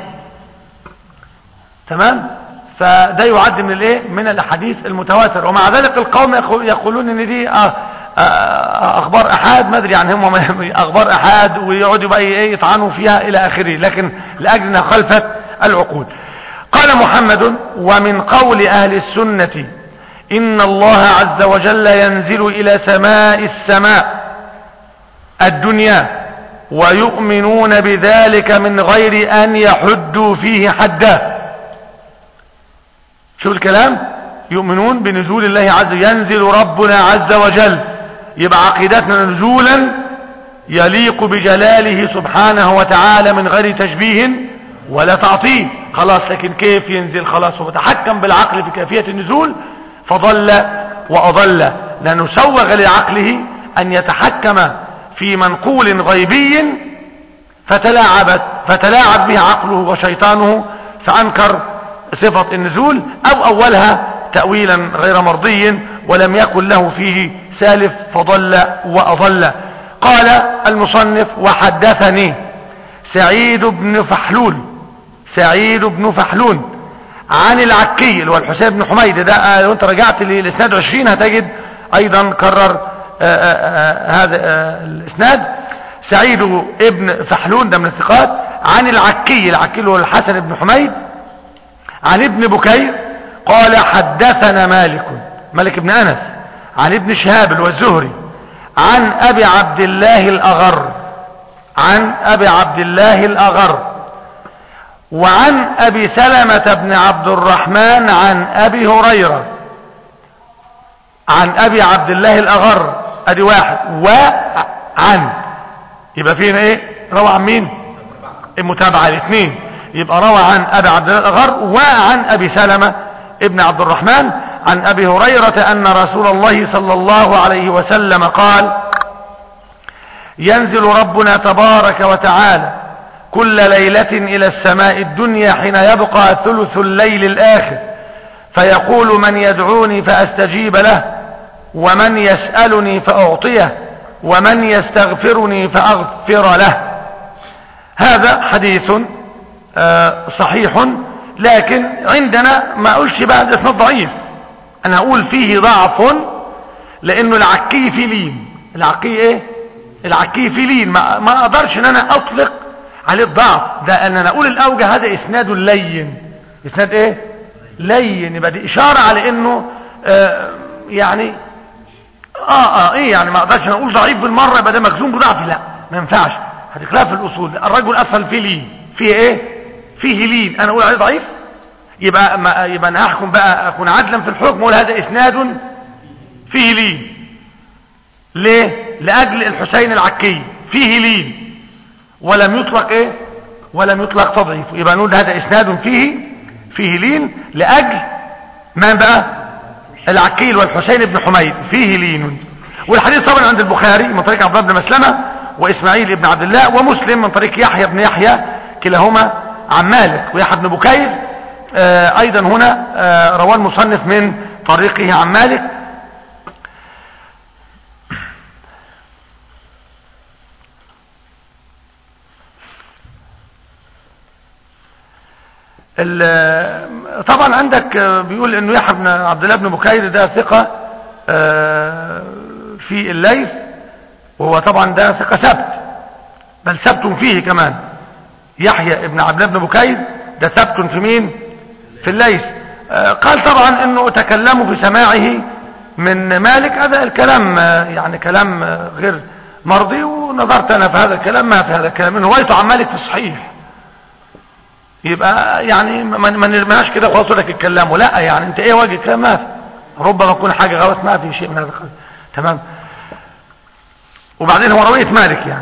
تمام فده يعد من الايه من الاحاديث المتواتر ومع ذلك القوم يقول- يقولون ان دي آه، آه، اخبار احاد ما ادري يعني هم اخبار احاد ويقعدوا بقى ايه يطعنوا فيها الى اخره لكن لاجل انها خلفت العقول قال محمد ومن قول اهل السنة ان الله عز وجل ينزل الى سماء السماء الدنيا ويؤمنون بذلك من غير ان يحدوا فيه حدا شوف الكلام يؤمنون بنزول الله عز وجل ينزل ربنا عز وجل يبقى عقيدتنا نزولا يليق بجلاله سبحانه وتعالى من غير تشبيه ولا تعطيل خلاص لكن كيف ينزل خلاص هو تحكم بالعقل في كيفية النزول فضل وأضل لأنه سوغ لعقله أن يتحكم في منقول غيبي فتلاعبت فتلاعب به عقله وشيطانه فأنكر صفة النزول أو أولها تأويلا غير مرضي ولم يكن له فيه سالف فضل وأضل قال المصنف وحدثني سعيد بن فحلول سعيد بن فحلول عن العكي اللي هو الحسين بن حميد ده آه، لو انت رجعت للاسناد 20 هتجد ايضا كرر آه، آه، آه، هذا آه، الاسناد سعيد ابن فحلول ده من الثقات عن العكي العكي اللي هو الحسن بن حميد عن ابن بكير قال حدثنا مالك مالك بن انس عن ابن شهاب اللي هو الزهري عن ابي عبد الله الاغر عن ابي عبد الله الاغر وعن ابي سلمة بن عبد الرحمن عن ابي هريرة عن ابي عبد الله الاغر ادي واحد وعن يبقى فينا ايه روى عن مين المتابعة الاثنين يبقى روى عن ابي عبد الله الاغر وعن ابي سلمة ابن عبد الرحمن عن ابي هريرة ان رسول الله صلى الله عليه وسلم قال ينزل ربنا تبارك وتعالى كل ليلة إلى السماء الدنيا حين يبقى ثلث الليل الآخر فيقول من يدعوني فأستجيب له ومن يسألني فأعطيه ومن يستغفرني فأغفر له هذا حديث آه، صحيح لكن عندنا ما أقولش بقى الإسناد ضعيف أنا أقول فيه ضعف لأنه العكي في لين العكي إيه العكي في لين ما, ما أقدرش أن أنا أطلق عليه الضعف ده أن أنا أقول الأوجه هذا إسناد لين إسناد إيه لين يبقى دي إشارة على أنه آه يعني آه آه إيه يعني ما أقدرش أنا أقول ضعيف بالمرة يبقى ده مجزوم بضعف لا ما ينفعش هذه خلاف الأصول الرجل أصل فيه لين فيه إيه فيه لين أنا أقول عليه ضعيف يبقى ما يبقى أنا أحكم بقى أكون عدلا في الحكم ولا هذا إسناد فيه لين ليه لأجل الحسين العكي فيه لين ولم يطلق ايه ولم يطلق تضعيف يبقى نقول هذا اسناد فيه فيه لين لاجل من بقى العكيل والحسين بن حميد فيه لين والحديث طبعا عند البخاري من طريق عبد الله بن مسلمة واسماعيل بن عبد الله ومسلم من طريق يحيى بن يحيى كلاهما عن مالك ويحيى بن بكير آه ايضا هنا آه رواه المصنف من طريقه عن مالك طبعا عندك بيقول انه يحيى بن عبد الله بن بكير ده ثقة في الليث وهو طبعا ده ثقة سبت بل سبت فيه كمان يحيى ابن عبد الله بن بكير ده سبت في مين في الليث قال طبعا انه تكلموا في سماعه من مالك هذا الكلام يعني كلام غير مرضي ونظرت انا في هذا الكلام ما في هذا الكلام انه روايته عن مالك في الصحيح يبقى يعني ما نرميهاش كده خلاص لك الكلام لا يعني انت ايه وجه الكلام ما في ربما يكون حاجة غلط ما في شيء من هذا القبيل تمام وبعدين هو رواية مالك يعني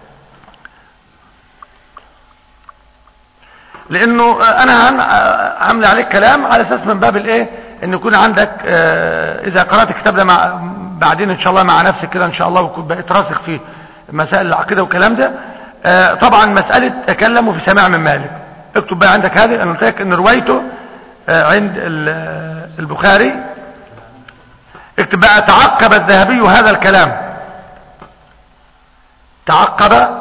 لانه انا عامل عليك كلام على اساس من باب الايه ان يكون عندك اه اذا قرأت الكتاب ده مع بعدين ان شاء الله مع نفسك كده ان شاء الله وكنت بقيت راسخ في مسائل العقيدة والكلام ده اه طبعا مسألة تكلموا في سماع من مالك اكتب بقى عندك هذه انا قلت لك ان روايته اه عند البخاري اكتب بقى تعقب الذهبي هذا الكلام تعقب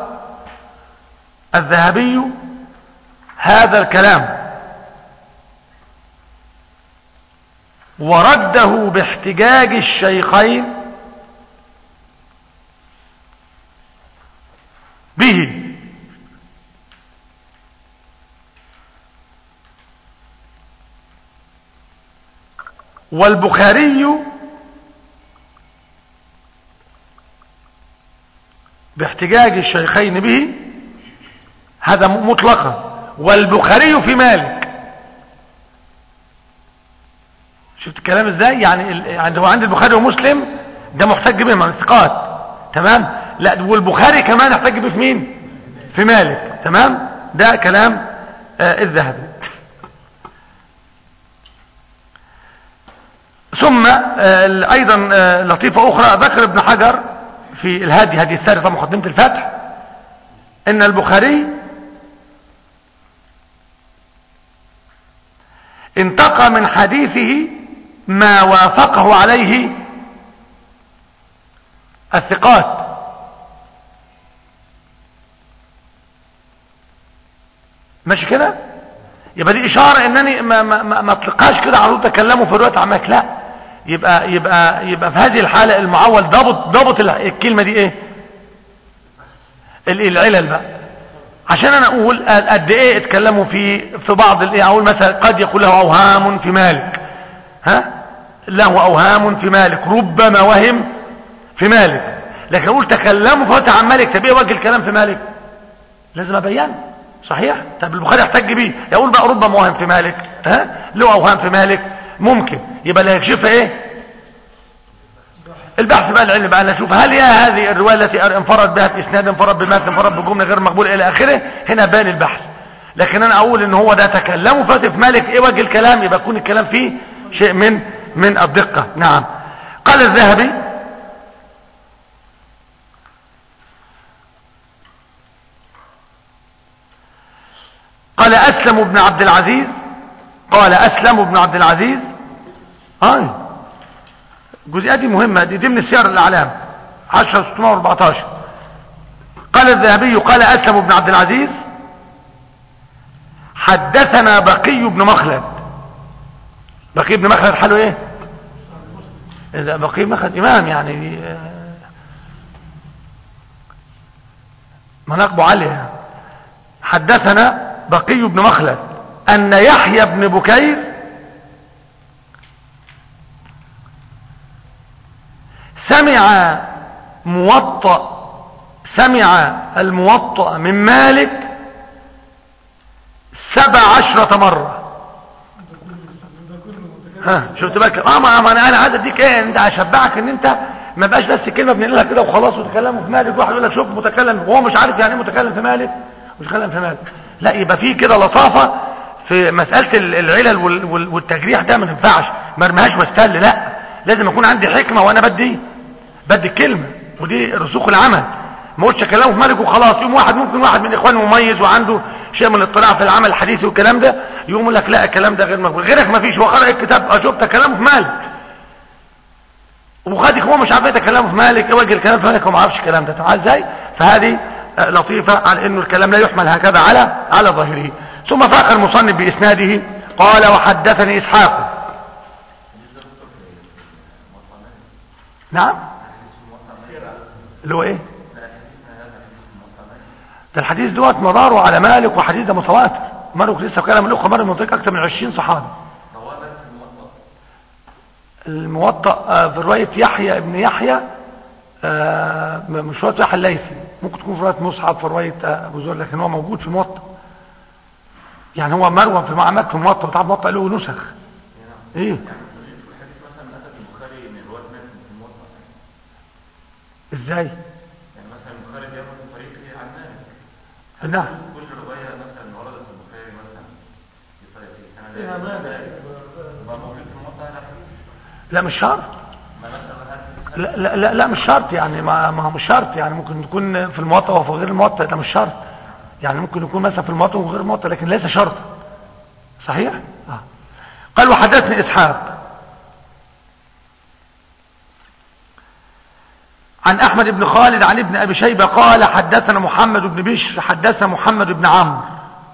الذهبي هذا الكلام ورده باحتجاج الشيخين به والبخاري باحتجاج الشيخين به هذا مطلقا والبخاري في مالك شفت الكلام ازاي يعني يعني هو عند البخاري ومسلم ده محتج به من الثقات تمام لا والبخاري كمان يحتج به في مين في مالك تمام ده كلام آه الذهبي ثم آه ايضا آه لطيفة اخرى ذكر ابن حجر في الهادي هذه الثالثة مقدمة الفتح ان البخاري انتقى من حديثه ما وافقه عليه الثقات ماشي كده يبقى دي اشارة انني ما, ما, ما, ما اطلقهاش كده على طول تكلموا في رواية عماك لا يبقى يبقى يبقى في هذه الحالة المعول ضبط ضبط الكلمة دي ايه العلل بقى عشان انا اقول قد ايه اتكلموا في في بعض الايه اقول مثلا قد يكون له اوهام في مالك ها له اوهام في مالك ربما وهم في مالك لكن اقول تكلموا فتح عن مالك طب ايه وجه الكلام في مالك لازم ابينه صحيح طب البخاري يحتج بيه يقول بقى ربما وهم في مالك ها له اوهام في مالك ممكن يبقى اللي هيكشفها ايه البحث بقى العلم بقى نشوف هل هي هذه الرواية التي انفرد بها بإسناد انفرد بمثل انفرد بجملة غير مقبولة إلى آخره هنا بان البحث لكن أنا أقول إن هو ده تكلم وفاتف مالك إيه وجه الكلام يبقى يكون الكلام فيه شيء من من الدقة نعم قال الذهبي قال أسلم بن عبد العزيز قال أسلم بن عبد العزيز هاي الجزئية دي مهمة دي ضمن السير الأعلام 10614 قال الذهبي قال أسلم بن عبد العزيز حدثنا بقي بن مخلد بقي بن مخلد حاله ايه إذا بقي بن مخلد إمام يعني مناقبه عالية حدثنا بقي بن مخلد أن يحيى بن بكير سمع موطأ سمع الموطأ من مالك سبع عشرة مرة ها شفت بقى اه ما انا انا عايز اديك ايه انت هشبعك ان انت ما بقاش بس كلمه بنقولها كده وخلاص وتكلموا في مالك واحد يقول لك شوف متكلم وهو مش عارف يعني ايه متكلم في مالك مش متكلم في مالك لا يبقى في كده لطافه في مساله العلل والتجريح ده ما ينفعش ما ارميهاش واستل لا لازم يكون عندي حكمه وانا بدي بدي الكلمة ودي رسوخ العمل ما قلتش كلامه في مالك وخلاص يوم واحد ممكن واحد من اخوانه مميز وعنده شيء من الاطلاع في العمل الحديثي والكلام ده يقوم لك لا الكلام ده غير مقبول غيرك ما فيش وقرأ الكتاب اشوفت كلامه في مالك وخادك هو مش عارف ايه كلامه في مالك ايه وجه الكلام في مالك وما عرفش الكلام ده تعال ازاي فهذه لطيفة على انه الكلام لا يحمل هكذا على على ظاهره ثم فاق المصنف باسناده قال وحدثني اسحاق نعم اللي هو ايه ده الحديث دوت مداره على مالك وحديث ده متواتر مالك لسه كلام الاخوه مالك منطقه اكثر من 20 صحابي الموطأ في رواية يحيى ابن يحيى مش رواية يحيى الليثي ممكن تكون في رواية مصعب في رواية ابو زر لكن هو موجود في الموطأ يعني هو مروى في معمك في الموطأ بتاع الموطأ له نسخ ايه ازاي يعني مثلا البخاري بياخد من طريق ايه عن مالك نعم كل رواية مثلا وردت في البخاري مثلا في طريق في سنة فيها مالك. يبقى موجود في الموطأ لا لا مش شرط ما مثلا هل لا لا لا, لا مش شرط يعني ما ما هو مش شرط يعني ممكن يكون في الموطأ وفي غير الموطأ ده مش شرط يعني ممكن يكون مثلا في الموطأ وغير الموطأ لكن ليس شرطا صحيح آه. قال وحدثني إسحاق عن أحمد بن خالد عن ابن أبي شيبة قال حدثنا محمد بن بشر حدثنا محمد بن عمرو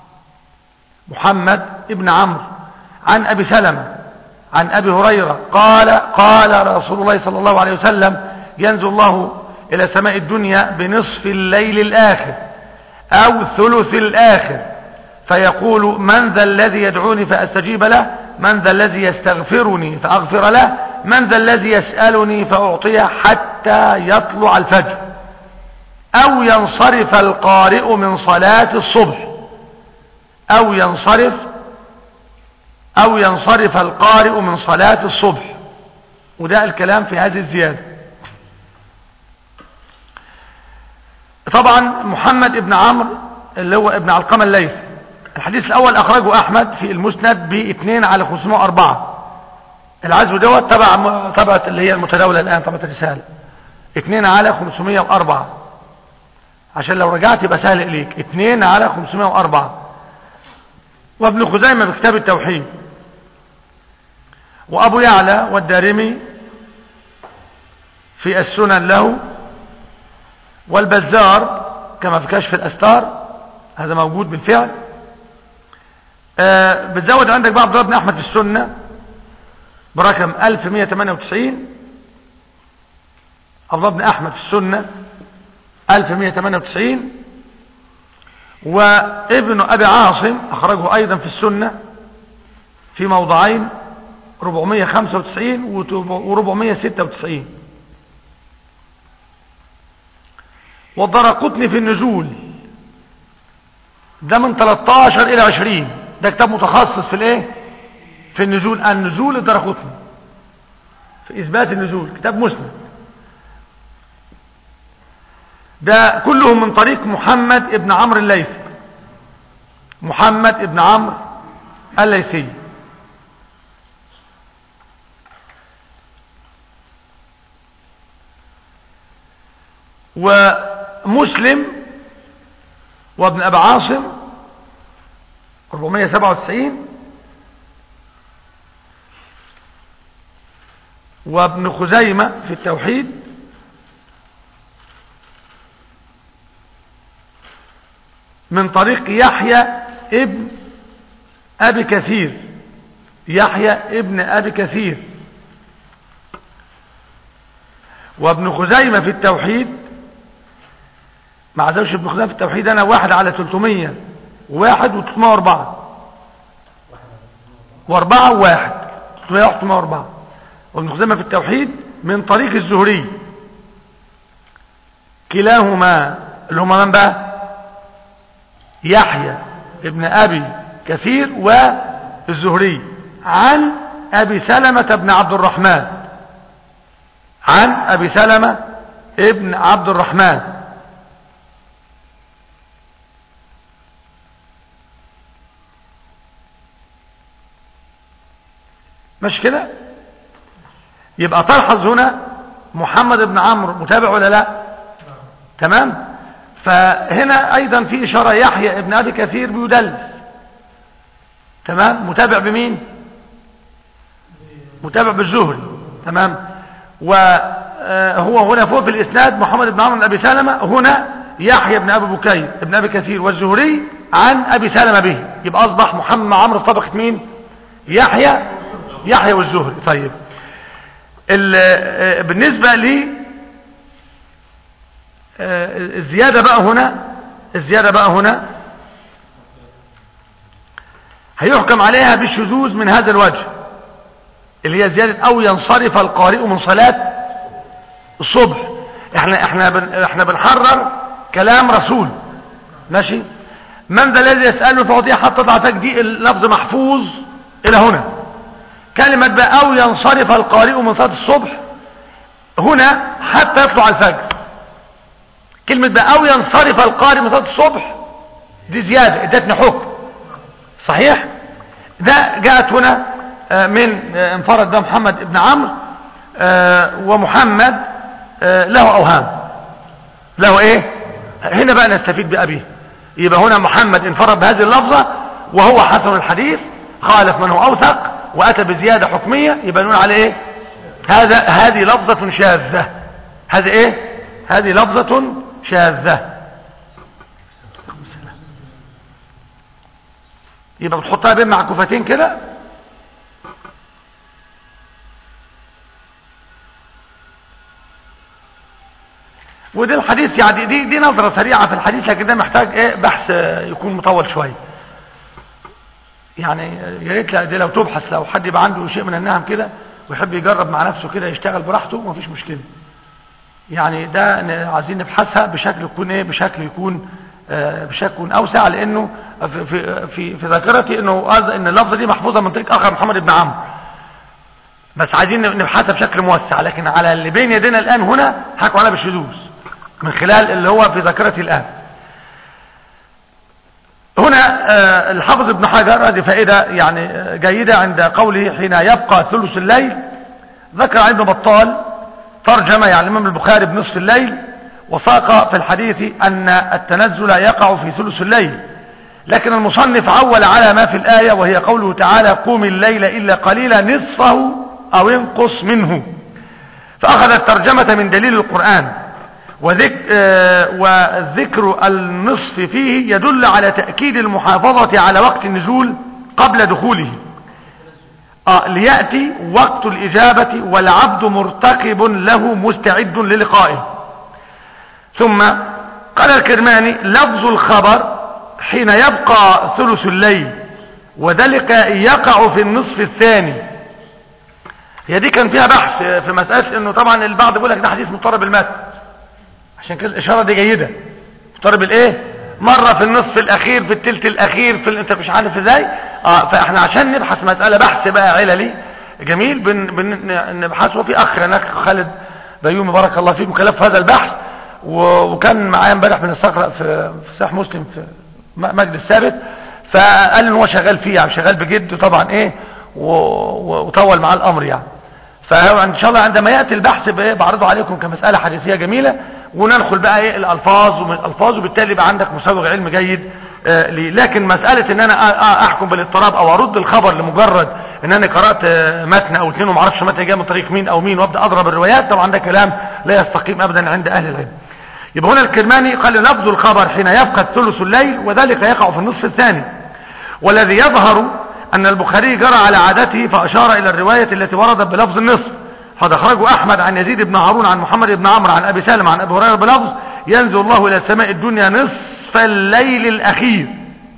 محمد بن عمرو عن أبي سلمة عن أبي هريرة قال قال رسول الله صلى الله عليه وسلم ينزل الله إلى سماء الدنيا بنصف الليل الآخر أو ثلث الآخر فيقول من ذا الذي يدعوني فأستجيب له من ذا الذي يستغفرني فأغفر له من ذا الذي يسألني فأعطيه حتى يطلع الفجر أو ينصرف القارئ من صلاة الصبح أو ينصرف أو ينصرف القارئ من صلاة الصبح وده الكلام في هذه الزيادة طبعا محمد ابن عمرو اللي هو ابن علقمة الليث الحديث الأول أخرجه أحمد في المسند باثنين على 504 العزو دوت تبع تبعة اللي هي المتداولة الآن طبعة الرسالة اثنين على 504 عشان لو رجعت يبقى سهل إليك اثنين على 504 وابن خزيمة بكتاب التوحيد وأبو يعلى والدارمي في السنن له والبزار كما في كشف الأستار هذا موجود بالفعل آه بتزود عندك بقى عبد الله بن أحمد في السنة برقم 1198 عبد الله بن أحمد في السنة 1198 وابن أبي عاصم أخرجه أيضا في السنة في موضعين 495 و 496 والدرقطني في النزول ده من 13 إلى 20 ده كتاب متخصص في الايه في النزول النزول الدرقطني في إثبات النزول كتاب مسلم ده كلهم من طريق محمد ابن عمرو الليثي محمد ابن عمرو الليثي ومسلم وابن أبي عاصم 497 وابن خزيمة في التوحيد من طريق يحيى ابن أبي كثير يحيى ابن أبي كثير وابن خزيمة في التوحيد مع زوج ابن خزيمة في التوحيد أنا واحد على 300 واحد و 304 واربعة وواحد 304 وابن خزيمة في التوحيد من طريق الزهري كلاهما اللي هما من بقى يحيى ابن أبي كثير والزهري عن أبي سلمة بن عبد الرحمن عن أبي سلمة ابن عبد الرحمن مش كده يبقى تلحظ هنا محمد بن عمرو متابع ولا لا تمام فهنا ايضا في اشاره يحيى ابن ابي كثير بيدلس تمام متابع بمين متابع بالزهري تمام وهو هنا فوق في الاسناد محمد بن عمرو بن ابي سلمة هنا يحيى بن ابي بكير ابن ابي كثير والزهري عن ابي سلمة به يبقى اصبح محمد عمرو في طبقه مين يحيى يحيى والزهري طيب بالنسبة لي الزيادة بقى هنا الزيادة بقى هنا هيحكم عليها بالشذوذ من هذا الوجه اللي هي زيادة او ينصرف القارئ من صلاة الصبح احنا احنا بن احنا بنحرر كلام رسول ماشي من ذا الذي يسأله فعطيه حتى تضع دي اللفظ محفوظ الى هنا كلمة بقى او ينصرف القارئ من صلاة الصبح هنا حتى يطلع الفجر كلمة بقى او ينصرف القارئ من صلاة الصبح دي زيادة ادتني حكم صحيح ده جاءت هنا آه، من آه، انفرد ده محمد ابن عمرو آه، ومحمد آه، له اوهام له ايه هنا بقى نستفيد بأبيه يبقى هنا محمد انفرد بهذه اللفظة وهو حسن الحديث خالف من هو اوثق واتى بزيادة حكمية يبقى نقول عليه ايه هذا هذه لفظة شاذة هذه ايه هذه لفظة شاذة يبقى بتحطها بين معكوفتين كده ودي الحديث يعني دي دي نظرة سريعة في الحديث لكن ده محتاج ايه بحث آه، يكون مطول شوية يعني آه، يا ريت لا- دي لو تبحث لو حد يبقى عنده شيء من النهم كده ويحب يجرب مع نفسه كده يشتغل براحته مفيش مشكلة يعني ده ن- عايزين نبحثها بشكل يكون ايه بشكل يكون آه، بشكل يكون اوسع لانه في في في, في ذاكرتي انه قصد ان اللفظه دي محفوظه من طريق اخر محمد بن عمرو بس عايزين نبحثها بشكل موسع لكن على اللي بين يدينا الان هنا حكوا عليها بالشذوذ من خلال اللي هو في ذاكرتي الان هنا آه، الحافظ ابن حجر هذه فائدة يعني آه، جيدة عند قوله حين يبقى ثلث الليل ذكر ابن بطال ترجمة يعني الإمام البخاري بنصف الليل وساق في الحديث أن التنزل يقع في ثلث الليل لكن المصنف عول على ما في الآية وهي قوله تعالى قوم الليل إلا قليلا نصفه أو انقص منه فأخذ الترجمة من دليل القرآن وذك آه، وذكر النصف فيه يدل على تأكيد المحافظة على وقت النزول قبل دخوله آه ليأتي وقت الإجابة والعبد مرتقب له مستعد للقائه ثم قال الكرماني لفظ الخبر حين يبقى ثلث الليل وذلك يقع في النصف الثاني هي دي كان فيها بحث في مسألة انه طبعا البعض يقول لك ده حديث مضطرب المتن عشان كده الاشارة دي جيدة مضطرب الايه مرة في النصف الاخير في التلت الاخير في ال- انت مش عارف ازاي اه فاحنا عشان نبحث مسألة بحث بقى عللي جميل بن بن نبحثه في اخ هناك خالد بيومي بارك الله فيه مكلف في هذا البحث و- وكان معايا امبارح بنستقرأ في في صحيح مسلم في م- مجلس ثابت فقال ان هو شغال فيه يعني شغال بجد طبعا ايه و- و- وطول معاه الامر يعني فهو ان شاء الله عندما ياتي البحث بإيه بعرضه عليكم كمساله حديثيه جميله وندخل بقى ايه الالفاظ ومن الالفاظ وبالتالي يبقى عندك مسوغ علم جيد آه ليه لكن مساله ان انا آه آه احكم بالاضطراب او ارد الخبر لمجرد ان انا قرات آه متن او اتنين وما اعرفش متن جاي من طريق مين او مين وابدا اضرب الروايات طبعا ده كلام لا يستقيم ابدا عند اهل العلم يبقى هنا الكرماني قال لفظ الخبر حين يفقد ثلث الليل وذلك يقع في النصف الثاني والذي يظهر أن البخاري جرى على عادته فأشار إلى الرواية التي وردت بلفظ النصف قد أخرجه أحمد عن يزيد بن هارون عن محمد بن عمرو عن أبي سالم عن أبي هريرة بلفظ ينزل الله إلى السماء الدنيا نصف الليل الأخير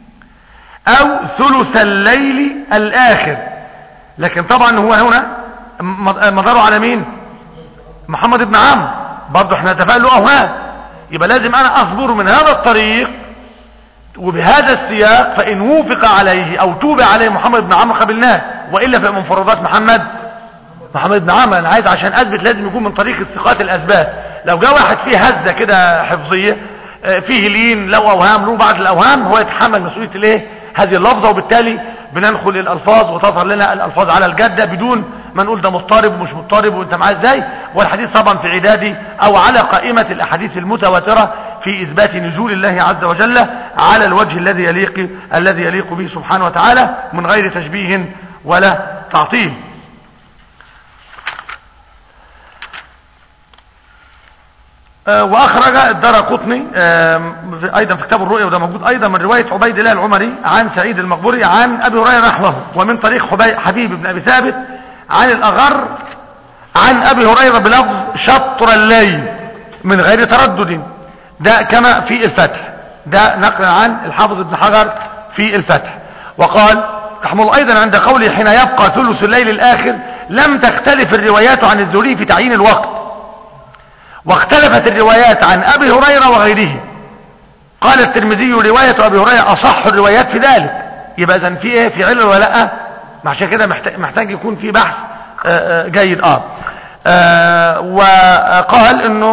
أو ثلث الليل الآخر لكن طبعا هو هنا م- مداره على مين محمد بن عمرو برضه احنا اتفقنا له أوهام يبقى لازم أنا أصبر من هذا الطريق وبهذا السياق فإن وافق عليه أو توب عليه محمد بن عمرو قبلناه وإلا فمن مفردات محمد محمد بن عمرو أنا عايز عشان أثبت لازم يكون من طريق الثقات الأسباب لو جاء واحد فيه هزة كده حفظية آه، فيه لين له أوهام له بعض الأوهام هو يتحمل مسؤولية الايه هذه اللفظة وبالتالي بندخل الألفاظ وتظهر لنا الألفاظ على الجادة بدون ما نقول ده مضطرب ومش مضطرب وانت معاه ازاي والحديث طبعا في عدادي او على قائمة الاحاديث المتواترة في اثبات نزول الله عز وجل على الوجه الذي يليق الذي يليق به سبحانه وتعالى من غير تشبيه ولا تعطيل آه، واخرج الدار قطني ايضا في كتاب الرؤيا وده موجود ايضا من رواية عبيد الله العمري عن سعيد المقبوري عن ابي هريره نحوه ومن طريق حبي- حبيب بن ابي ثابت عن الاغر عن ابي هريره بلفظ شطر الليل من غير تردد ده كما في الفتح ده نقل عن الحافظ ابن حجر في الفتح وقال رحمه الله ايضا عند قوله حين يبقى ثلث الليل الاخر لم تختلف الروايات عن الزهري في تعيين الوقت واختلفت الروايات عن ابي هريره وغيره قال الترمذي روايه ابي هريره اصح الروايات في ذلك يبقى اذا في ايه في علل ولا لا ما عشان كده محتاج, محتاج يكون في بحث آه، آه، جيد اه, آه وقال انه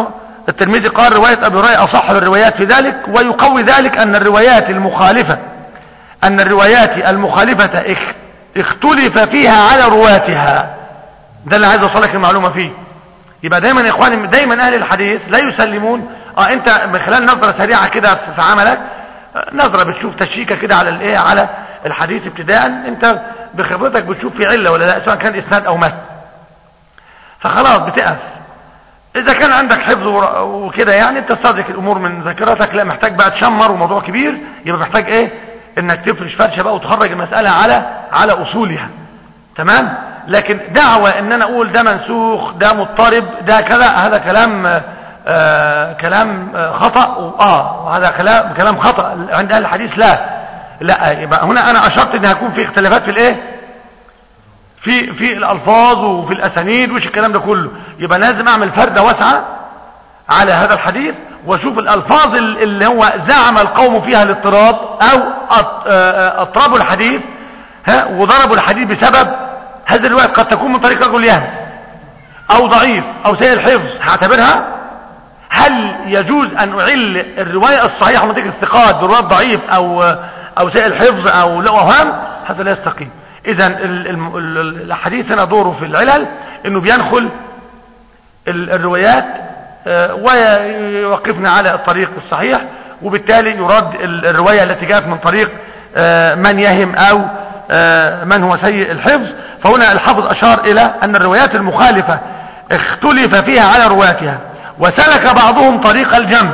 الترمذي قال رواية أبي هريرة أصح الروايات في ذلك ويقوي ذلك أن الروايات المخالفة أن الروايات المخالفة اخ- اختلف فيها على رواتها ده اللي عايز أوصلك المعلومة فيه يبقى دايما يا إخواني دايما أهل الحديث لا يسلمون اه انت من خلال نظرة سريعة كده في في عملك آه، نظرة بتشوف تشيكة كده على الايه على الحديث ابتداء انت بخبرتك بتشوف في علة ولا لا سواء كان اسناد او متن فخلاص بتقف اذا كان عندك حفظ ور- وكده يعني بتستدرك الامور من ذاكرتك لا محتاج بقى تشمر وموضوع كبير يبقى محتاج ايه انك تفرش فرشه بقى وتخرج المساله على على اصولها تمام لكن دعوة ان انا اقول ده منسوخ ده مضطرب ده كذا هذا كلام آه كلام آه خطأ اه وهذا كلام كلام خطأ عند اهل الحديث لا لا يبقى هنا انا اشرت ان هيكون في اختلافات في الايه في في الالفاظ وفي الاسانيد وش الكلام ده كله يبقى لازم اعمل فردة واسعة على هذا الحديث واشوف الالفاظ ال- اللي هو زعم القوم فيها الاضطراب او أط- آه، اضطرابوا الحديث ها وضربوا الحديث بسبب هذه الرواية قد تكون من طريق رجل يهم او ضعيف او سيء الحفظ هعتبرها هل يجوز ان اعل الرواية الصحيحة من طريق الثقات برواية ضعيف او او سيء الحفظ او له اوهام هذا لا يستقيم اذا ال- ال- ال- الحديث هنا دوره في العلل انه بينخل ال- الروايات آه، ويوقفنا على الطريق الصحيح وبالتالي يرد ال- الرواية التي جاءت من طريق آه، من يهم او آه، من هو سيء الحفظ فهنا الحافظ اشار الى ان الروايات المخالفة اختلف فيها على رواتها وسلك بعضهم طريق الجمع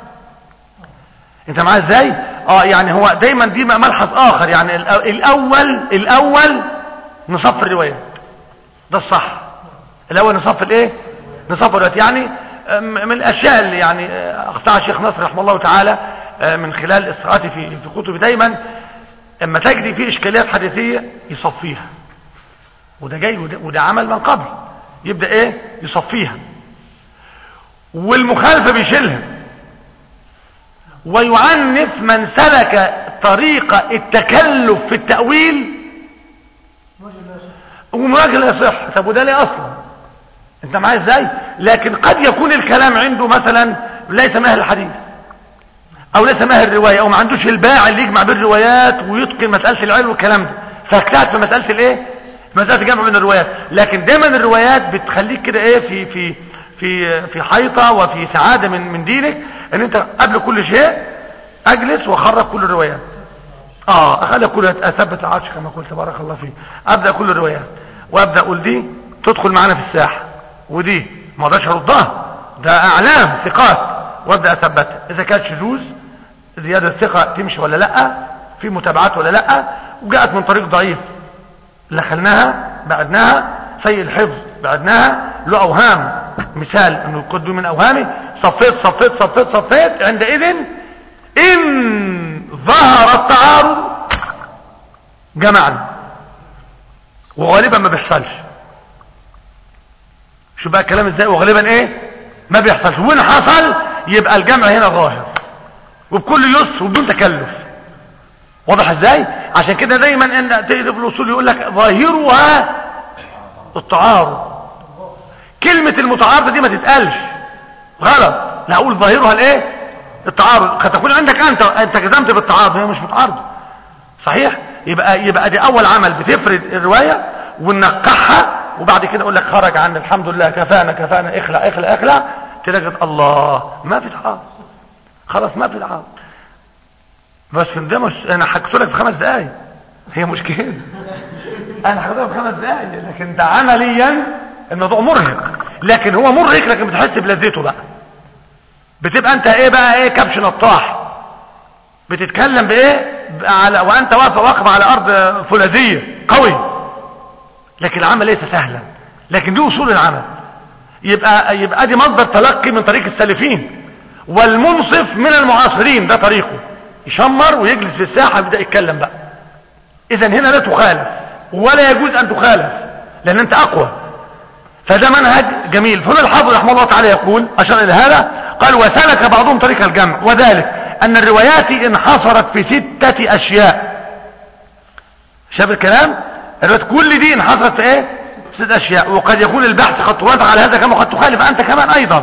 انت معايا ازاي اه يعني هو دايما دي ملحظ اخر يعني الأ- الاول الاول نصف الروايات ده الصح الاول نصف الايه نصف الروايات يعني آه، من الاشياء اللي يعني آه، اخطاها الشيخ نصر رحمه الله تعالى آه، من خلال استقراءاتي في في كتبه دايما اما تجري فيه اشكاليات حديثيه يصفيها وده جاي وده, وده عمل من قبل يبدا ايه يصفيها والمخالفه بيشيلها ويعنف من سلك طريق التكلف في التأويل ومراجع لا يصح طب وده ليه اصلا انت معايا ازاي لكن قد يكون الكلام عنده مثلا ليس ماهر الحديث او ليس ماهر الرواية او ما عندوش الباع اللي يجمع بين الروايات ويتقن مسألة العلم والكلام ده فاجتهد في مسألة الايه في مسألة الجمع بين الروايات لكن دايما الروايات بتخليك كده ايه في في في في حيطة وفي سعادة من من دينك ان انت قبل كل شيء اجلس واخرج كل الروايات اه اخلي كل اثبت العرش كما قلت بارك الله فيه ابدا كل الروايات وابدا اقول دي تدخل معانا في الساحه ودي ما اقدرش اردها ده اعلام ثقات وابدا اثبتها اذا كانت شذوذ زياده ثقه تمشي ولا لا في متابعات ولا لا وجاءت من طريق ضعيف دخلناها بعدناها سيء الحفظ بعدناها له اوهام مثال انه يقدم من اوهامي صفيت صفيت صفيت صفيت عندئذ ان ظهر التعارض جمعنا وغالبا ما بيحصلش شو بقى الكلام ازاي وغالبا ايه ما بيحصلش وين حصل يبقى الجمع هنا ظاهر وبكل يسر وبدون تكلف واضح ازاي عشان كده دايما ان تقرب الاصول يقول لك ظاهرها التعارض كلمة المتعارضة دي ما تتقالش غلط لا اقول ظاهرها الايه التعارض قد تكون عندك انت انت جزمت بالتعارض هي مش متعارضة صحيح يبقى يبقى دي اول عمل بتفرد الرواية وننقحها وبعد كده اقول لك خرج عن الحمد لله كفانا كفانا اخلع اخلع اخلع تلاقي الله ما في تعارض خلاص ما في تعارض بس ده مش انا حكيت لك في خمس دقايق هي مشكله انا حكيت لك في خمس دقايق لكن ده عمليا الموضوع مرهق لكن هو مرهق لكن بتحس بلذته بقى بتبقى انت ايه بقى ايه كبش نطاح بتتكلم بايه على وانت واقف واقف على ارض فولاذيه قوي لكن العمل ليس سهلا لكن دي اصول العمل يبقى يبقى دي مصدر تلقي من طريق السالفين والمنصف من المعاصرين ده طريقه يشمر ويجلس في الساحه ويبدا يتكلم بقى اذا هنا لا تخالف ولا يجوز ان تخالف لان انت اقوى فده منهج جميل فهنا الحافظ رحمه الله تعالى يقول اشار الى هذا قال وسلك بعضهم طريق الجمع وذلك ان الروايات انحصرت في ستة اشياء شاف الكلام الروايات كل دي انحصرت في ايه ست اشياء وقد يكون البحث قد توافق على هذا كما قد تخالف انت كمان ايضا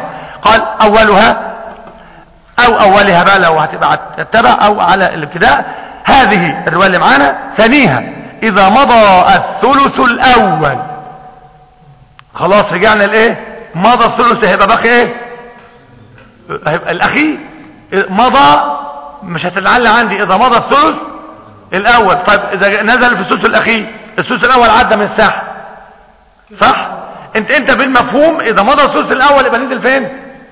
قال اولها او اولها بقى لو هتبقى تتبع او على الابتداء هذه الرواية اللي معانا ثانيها اذا مضى الثلث الاول خلاص رجعنا لايه مضى الثلث هيبقى باقي ايه هيبقى الاخير مضى مش هتتعلق عندي اذا مضى الثلث الاول طيب اذا نزل في الثلث الاخير الثلث الاول عدى من الساحه صح انت انت بالمفهوم اذا مضى الثلث الاول يبقى نزل فين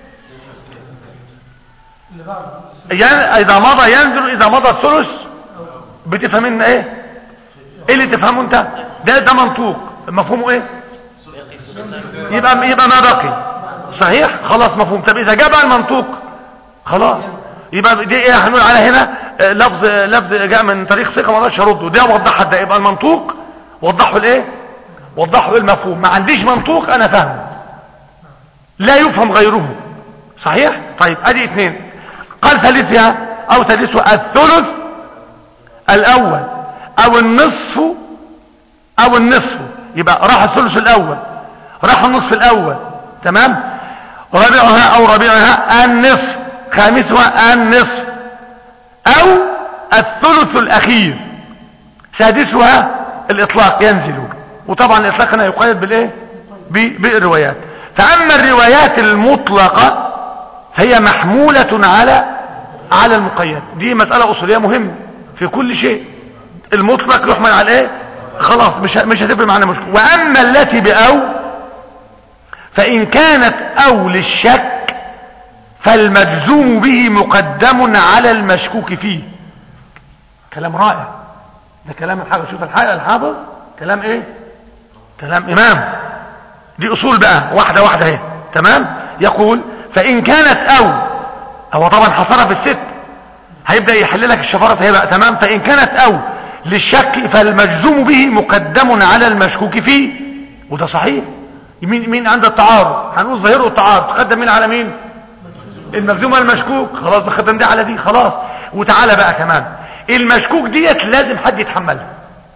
يعني اذا مضى ينزل اذا مضى الثلث بتفهم ان ايه ايه اللي تفهمه انت ده ده منطوق مفهومه ايه يبقى يبقى ما بقي صحيح خلاص مفهوم طب اذا جاء بقى المنطوق خلاص يبقى دي ايه هنقول على هنا آه، لفظ لفظ جاء من طريق ثقه ما اقدرش ارده ده وضحها ده يبقى المنطوق وضحه الايه وضحه المفهوم ما عنديش منطوق انا فاهمه لا يفهم غيره صحيح طيب ادي اثنين قال ثالثها او ثالثها الثلث الاول او النصف او النصف يبقى راح الثلث الاول راح النصف الاول تمام رابعها او رابعها النصف خامسها النصف او الثلث الاخير سادسها الاطلاق ينزل وطبعا الاطلاق هنا يقيد بالايه ب- بالروايات فاما الروايات المطلقه فهي محموله على على المقيد دي مساله اصوليه مهمه في كل شيء المطلق يحمل على ايه خلاص مش ه- مش هتفرق معانا مشكله واما التي باو فان كانت او للشك فالمجزوم به مقدم على المشكوك فيه كلام رائع ده كلام الحافظ شوف الحقيقه الحافظ كلام ايه كلام امام دي اصول بقى واحده واحده اهي تمام يقول فان كانت او هو طبعا حصرها في الست هيبدا يحل لك الشفرات هي بقى تمام فان كانت او للشك فالمجزوم به مقدم على المشكوك فيه وده صحيح مين مين عند التعارض هنقول ظاهره التعارض تقدم مين على مين المجزوم على المشكوك خلاص بخدم دي على دي خلاص وتعالى بقى كمان المشكوك ديت لازم حد يتحملها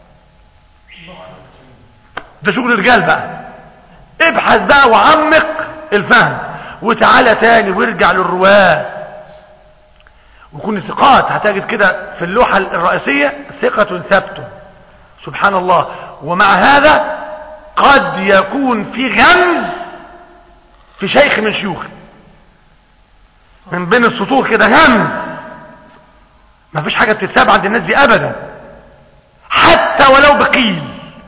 ده شغل الرجال بقى ابحث بقى وعمق الفهم وتعالى تاني وارجع للرواه وكون ثقات هتجد كده في اللوحة الرئيسية ثقة ثبت سبحان الله ومع هذا قد يكون في غمز في شيخ من شيوخه من بين السطور كده غمز ما فيش حاجة بتتساب عند الناس دي ابدا حتى ولو بقيل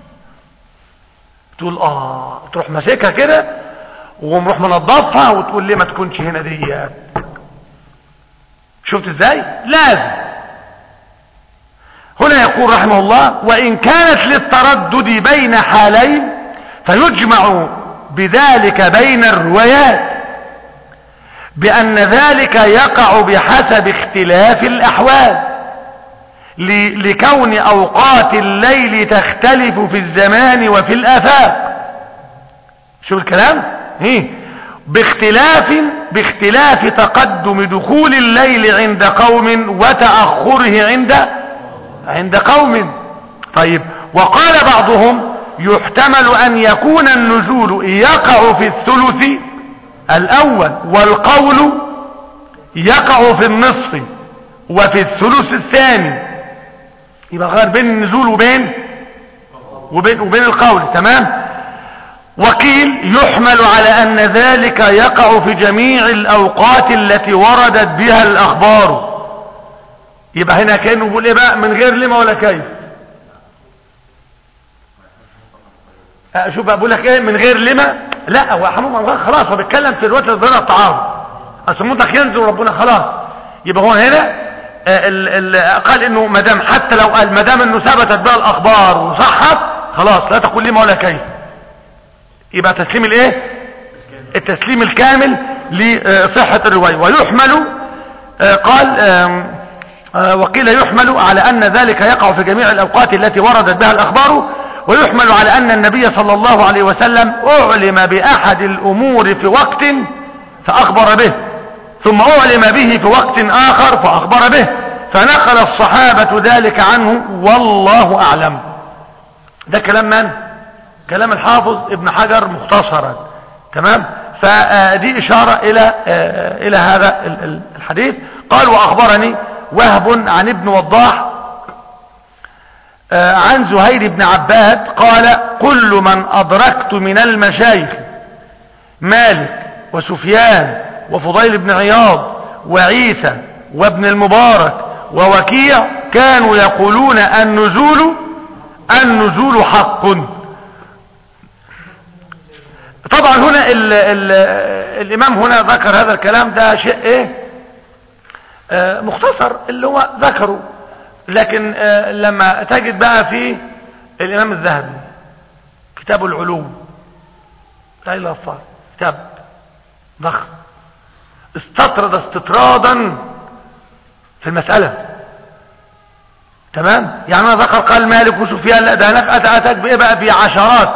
تقول اه تروح ماسكها كده ومروح منظفها وتقول ليه ما تكونش هنا ديت شفت ازاي لازم هنا يقول رحمه الله وان كانت للتردد بين حالين فيجمع بذلك بين الروايات بان ذلك يقع بحسب اختلاف الاحوال ل- لكون اوقات الليل تختلف في الزمان وفي الافاق شوف الكلام ايه باختلاف باختلاف تقدم دخول الليل عند قوم وتأخره عند عند قوم طيب وقال بعضهم يحتمل ان يكون النزول يقع في الثلث الاول والقول يقع في النصف وفي الثلث الثاني يبقى غير بين النزول وبين وبين, وبين القول تمام وقيل يحمل على ان ذلك يقع في جميع الاوقات التي وردت بها الاخبار يبقى هنا كانه بيقول ايه بقى من غير لما ولا كيف أه، شوف بقى بقول لك ايه من غير لما لا هو حمام خلاص هو بيتكلم في الوقت اللي ضرب التعارض اصل مطلق ينزل ربنا خلاص يبقى هو هنا آه، ال- ال- قال انه ما دام حتى لو قال ما دام انه ثبتت بقى الاخبار وصحت خلاص لا تقول لما ولا كيف يبقى تسليم الايه التسليم الكامل لصحة الرواية ويحمل آه، قال آم، آه، وقيل يحمل على أن ذلك يقع في جميع الأوقات التي وردت بها الأخبار ويحمل على أن النبي صلى الله عليه وسلم أعلم بأحد الأمور في وقت فأخبر به ثم أعلم به في وقت آخر فأخبر به فنقل الصحابة ذلك عنه والله أعلم ده كلام من؟ كلام الحافظ ابن حجر مختصرا تمام فدي إشارة إلى آه، إلى هذا ال- ال- الحديث قال وأخبرني وهب عن ابن وضاح آه، عن زهير بن عباد قال كل من أدركت من المشايخ مالك وسفيان وفضيل بن عياض وعيسى وابن المبارك ووكيع كانوا يقولون النزول النزول حق طبعا هنا ال ال الامام هنا ذكر هذا الكلام ده شيء ايه آه مختصر اللي هو ذكره لكن آه لما تجد بقى في الامام الذهبي كتاب العلوم بتاع الأطفال كتاب ضخم استطرد استطرادا في المسألة تمام يعني انا ذكر قال مالك وسفيان لا ده هناك اتى اتاك بايه بقى بعشرات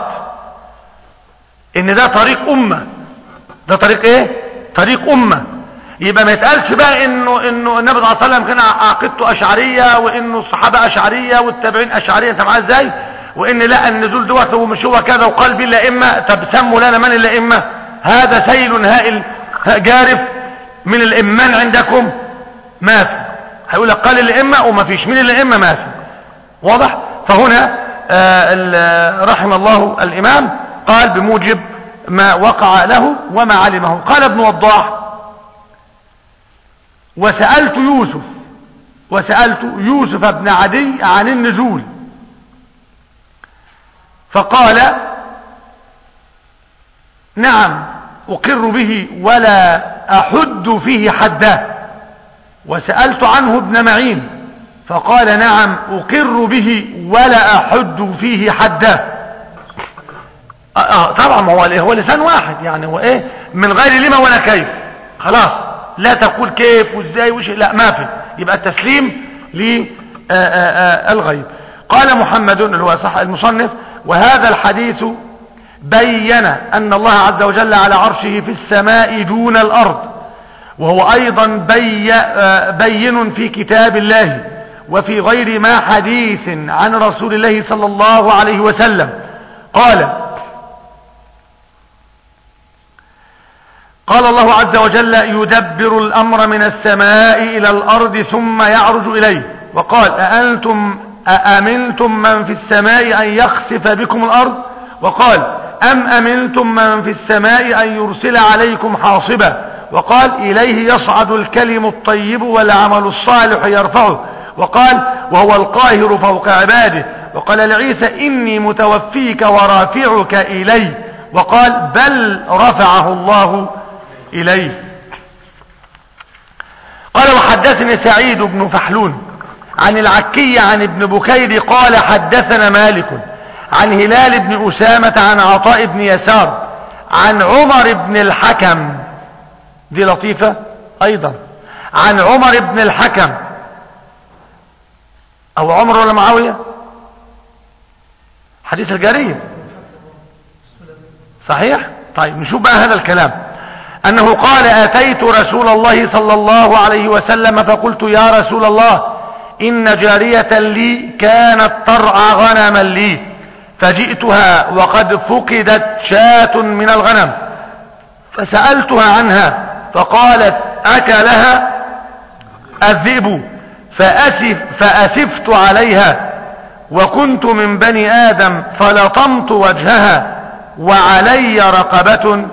ان ده طريق امة ده طريق ايه طريق امة يبقى ما يتقالش بقى انه انه النبي صلى الله عليه وسلم كان عقيدته اشعريه وانه الصحابه اشعريه والتابعين اشعريه انت معايا ازاي وان لا النزول دوت ومش هو كذا وقال به الائمه طب سموا لنا من الائمه هذا سيل هائل جارف من الائمان عندكم ما في هيقول لك قال الائمه وما فيش من الائمه ما في واضح فهنا آه رحم الله الامام قال بموجب ما وقع له وما علمه قال ابن وضاح وسألت يوسف وسألت يوسف بن عدي عن النزول فقال نعم أقر به ولا أحد فيه حدا وسألت عنه ابن معين فقال نعم أقر به ولا أحد فيه حدا آه آه طبعا ما هو هو لسان واحد يعني هو ايه من غير لما ولا كيف خلاص لا تقول كيف وازاي وش لا ما في يبقى التسليم للغيب قال محمد اللي هو صح المصنف وهذا الحديث بين أن الله عز وجل على عرشه في السماء دون الأرض وهو أيضا بي بين في كتاب الله وفي غير ما حديث عن رسول الله صلى الله عليه وسلم قال قال الله عز وجل يدبر الأمر من السماء إلى الأرض ثم يعرج إليه وقال أأنتم أأمنتم من في السماء أن يخسف بكم الأرض وقال أم أمنتم من في السماء أن يرسل عليكم حاصبا وقال إليه يصعد الكلم الطيب والعمل الصالح يرفعه وقال وهو القاهر فوق عباده وقال لعيسى إني متوفيك ورافعك إلي وقال بل رفعه الله إليه قال وحدثني سعيد بن فحلون عن العكي عن ابن بكير قال حدثنا مالك عن هلال بن أسامة عن عطاء بن يسار عن عمر بن الحكم دي لطيفة أيضا عن عمر بن الحكم أو عمر ولا معاوية حديث الجارية صحيح طيب نشوف بقى هذا الكلام أنه قال أتيت رسول الله صلى الله عليه وسلم فقلت يا رسول الله إن جارية لي كانت ترعى غنما لي فجئتها وقد فقدت شاة من الغنم فسألتها عنها فقالت أكلها الذئب فأسف فأسفت عليها وكنت من بني آدم فلطمت وجهها وعلي رقبة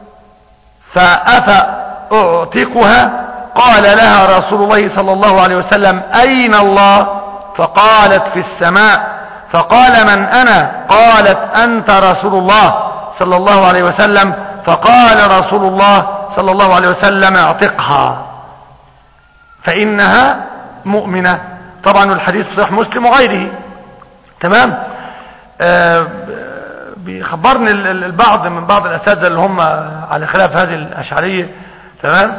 فأفأعتقها قال لها رسول الله صلى الله عليه وسلم أين الله فقالت في السماء فقال من أنا قالت أنت رسول الله صلى الله عليه وسلم فقال رسول الله صلى الله عليه وسلم اعتقها فإنها مؤمنة طبعا الحديث صحيح مسلم وغيره تمام آه بيخبرني البعض من بعض الأساتذة اللي هم على خلاف هذه الأشعرية تمام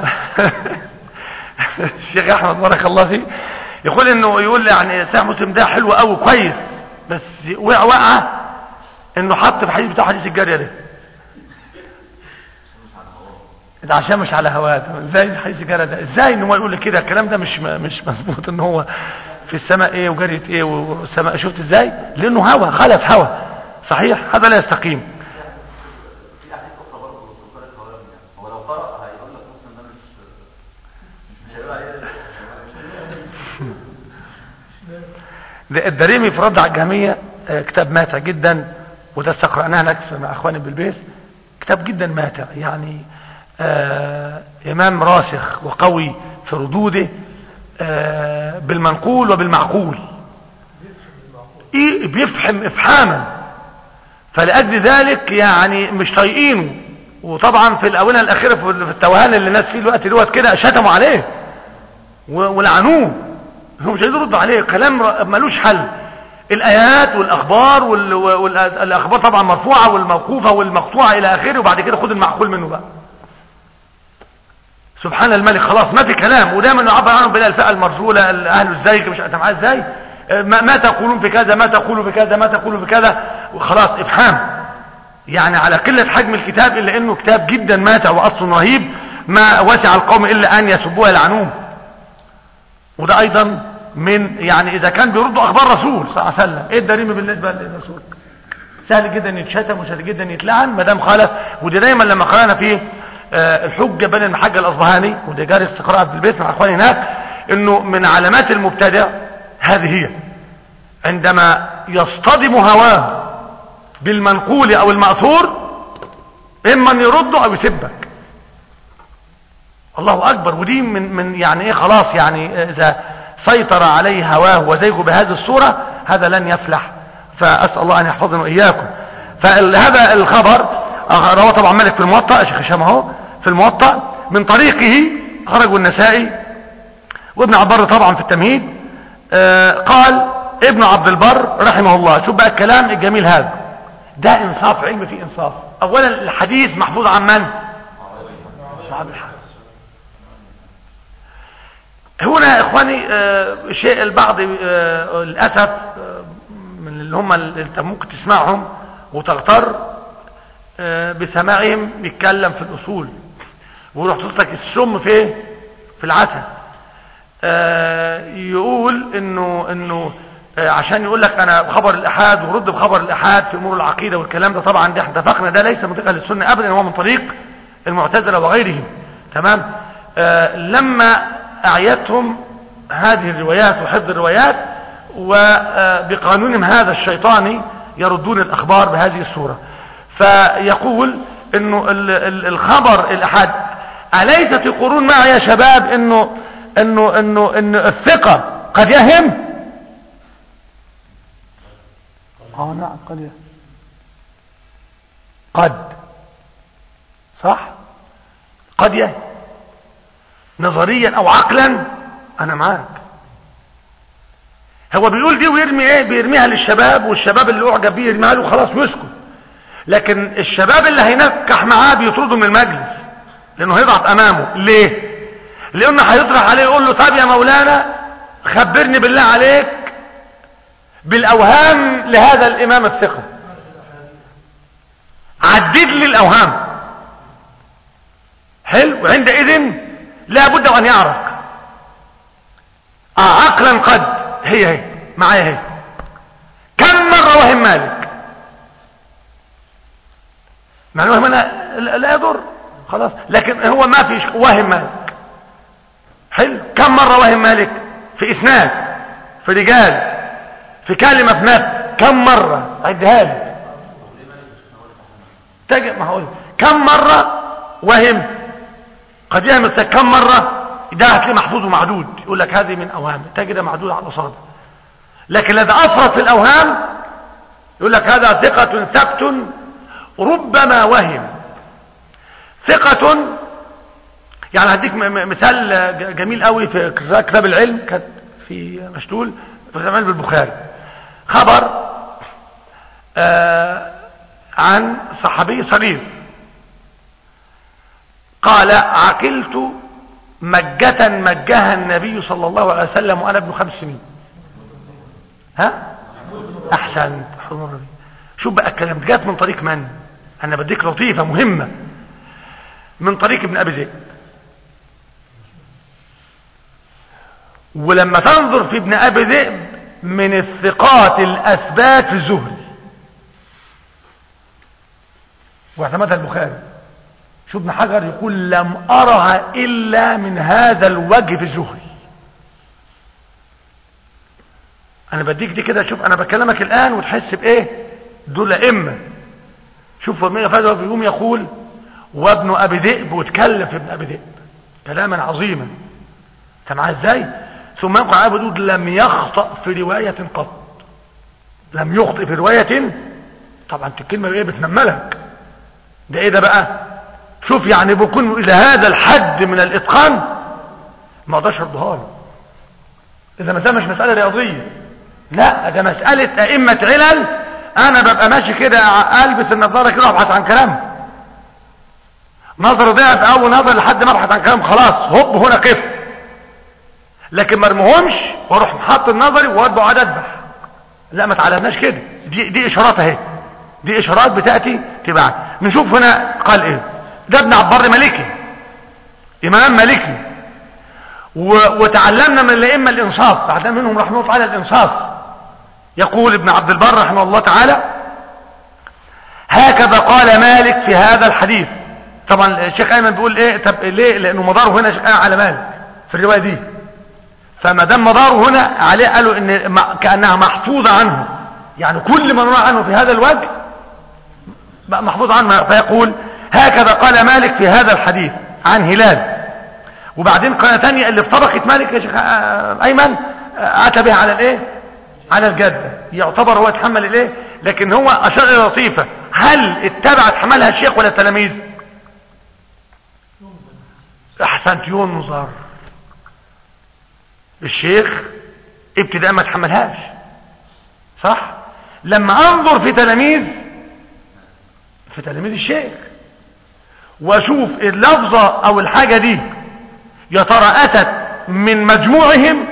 الشيخ أحمد بارك الله فيه يقول انه يقول يعني صحيح مسلم ده حلو قوي كويس بس وقع وقعه انه حط في الحديث بتاع حديث الجارية ده ده عشان مش على هواه ازاي حديث الجارية ده ازاي ان هو يقول كده الكلام ده مش مش مظبوط ان هو في السماء ايه وجارية ايه والسماء شفت ازاي لانه هوا خلف هوا صحيح هذا لا يستقيم الدريمي في رد على الجهمية آه، كتاب ماتع جدا وده استقرأناه هناك في- مع اخواني بالبيس كتاب جدا ماتع يعني آه امام راسخ وقوي في ردوده آه بالمنقول وبالمعقول إيه بيفهم افحاما فلأجل ذلك يعني مش طايقينه وطبعا في الآونة الأخيرة في التوهان اللي الناس فيه الوقت دوت كده شتموا عليه و- ولعنوه هم مش عايزين يردوا عليه كلام ر- ملوش حل الآيات والأخبار وال- والأخبار طبعا مرفوعة والموقوفة والمقطوعة إلى آخره وبعد كده خد المعقول منه بقى سبحان الملك خلاص ما في كلام ودايما يعبر عنهم بالالفاء المرسوله اهل الزيغ مش انت معاه ازاي آه، ما, ما تقولون في كذا ما تقولوا في كذا ما تقولوا في كذا وخلاص افهام يعني على قله حجم الكتاب الا انه كتاب جدا ماتع واصل رهيب ما وسع القوم الا ان يسبوه يلعنوه وده ايضا من يعني اذا كان بيردوا اخبار رسول صلى الله عليه وسلم ايه الدليل بالنسبه للرسول سهل جدا يتشتم وسهل جدا يتلعن ما دام خالف ودي دايما لما قرانا في آه، الحجه بين المحجه الاصبهاني ودي جاري استقراء في البيت مع اخواني هناك انه من علامات المبتدع هذه هي عندما يصطدم هواه بالمنقول او الماثور اما ان يرده او يسبك الله اكبر ودي من من يعني ايه خلاص يعني اذا سيطر عليه هواه وزيغه بهذه الصوره هذا لن يفلح فاسال الله ان يحفظنا واياكم فهذا الخبر رواه طبعا مالك في الموطأ شيخ هشام اهو في الموطأ من طريقه خرجوا النسائي وابن عبد البر طبعا في التمهيد آه، قال ابن عبد البر رحمه الله شوف بقى الكلام الجميل هذا ده انصاف علم فيه انصاف اولا الحديث محفوظ عن من عبد الحق هنا يا اخواني آه، شيء البعض آه، للاسف آه، من اللي هم اللي انت ممكن تسمعهم وتغتر آه، بسماعهم بيتكلم في الاصول ويروح تصلك السم في إيه؟ في العسل آه، يقول انه انه آه، عشان يقول لك انا خبر الاحاد ورد بخبر الاحاد في امور العقيده والكلام ده طبعا ده احنا اتفقنا ده ليس من طريق اهل السنه ابدا هو من طريق المعتزله وغيرهم تمام آه، لما اعيتهم هذه الروايات وحفظ الروايات وبقانونهم هذا الشيطاني يردون الاخبار بهذه الصوره فيقول انه ال- ال- الخبر الاحاد اليس تقولون معي يا شباب انه انه انه ان الثقه قد يهم اه نعم قد يهم قد صح قد يهم نظريا او عقلا انا معاك هو بيقول دي ويرمي ايه بيرميها للشباب والشباب اللي اعجب بيه يرميها له خلاص ويسكت لكن الشباب اللي هينكح معاه بيطرده من المجلس لانه هيضعف امامه ليه لانه هيطرح عليه يقول له طب يا مولانا خبرني بالله عليك بالاوهام لهذا الامام الثقه عدد لي الاوهام حلو وعندئذ لا بد وان يعرق آه عقلا قد هي هي معايا هي كم مرة وهم مالك مع انه وهم أنا لا لا يضر خلاص لكن هو ما فيش وهم مالك حلو كم مرة وهم مالك في اسناد في رجال في كلمة في نفس كم مرة عدها لي تجد ما هقول كم مرة وهم قد يهم السك كم مرة ده هتلاقيه محفوظ ومعدود يقول لك هذه من اوهام تجد معدود على الاصابع لكن الذي افرط في الاوهام يقول لك هذا ثقة ثبت ربما وهم ثقة يعني هديك م- م- مثال ج- جميل قوي في كتاب العلم كان في مشتول في كتاب العلم بالبخاري خبر آه عن صحابي صغير قال عقلت مجة مجها النبي صلى الله عليه وسلم وأنا ابن خمس سنين ها أحسنت حضور النبي شوف بقى الكلام ده جات من طريق من أنا بديك لطيفة مهمة من طريق ابن أبي زيد ولما تنظر في ابن أبي ذئب من الثقات الأثبات في الزهري واعتمدها البخاري شو ابن حجر يقول لم أرها إلا من هذا الوجه في الزهري انا بديك دي كده شوف انا بكلمك الان وتحس بايه دول ائمه شوف ومين فاز يوم يقول وابن ابي ذئب وتكلم في ابن ابي ذئب كلاما عظيما انت معاه ازاي ثم يقول ابو دود لم يخطأ في رواية قط لم يخطئ في رواية طبعا الكلمة ايه بتنملك ده ايه ده بقى شوف يعني بيكون الى هذا الحد من الاتقان ما اقدرش ارضها له اذا مسألة مش مسألة رياضية لا ده مسألة ائمة علل انا ببقى ماشي كده البس النظارة كده وابحث عن كلام نظر ضعف اول نظر لحد ما ابحث عن كلام خلاص هوب هنا قف لكن ما ارميهمش واروح محط النظري واتبع عاد اذبح لا ما تعلمناش كده دي دي اشارات اهي دي اشارات بتاتي تبعا نشوف هنا قال ايه ده ابن عبار مالكي امام مالكي و- وتعلمنا من الائمه الانصاف بعد منهم رحمه الله تعالى الانصاف يقول ابن عبد البر رحمه الله تعالى هكذا قال مالك في هذا الحديث طبعا الشيخ ايمن بيقول ايه طب ليه لانه مداره هنا شيخ ايمن على مالك في الروايه دي فما دام مداره هنا عليه قالوا ان ما- كانها محفوظه عنه يعني كل من روى عنه في هذا الوجه بقى محفوظ عنه فيقول هكذا قال مالك في هذا الحديث عن هلال وبعدين قناه ثانيه اللي في طبقه مالك يا شيخ آه، ايمن آه، اتى بها على الايه على الجده يعتبر هو يتحمل الايه لكن هو اشار الى لطيفه هل اتبع تحملها الشيخ ولا التلاميذ احسنت ينظر الشيخ ابتداء ما تحملهاش صح لما انظر في تلاميذ في تلاميذ الشيخ واشوف اللفظة او الحاجة دي يا ترى اتت من مجموعهم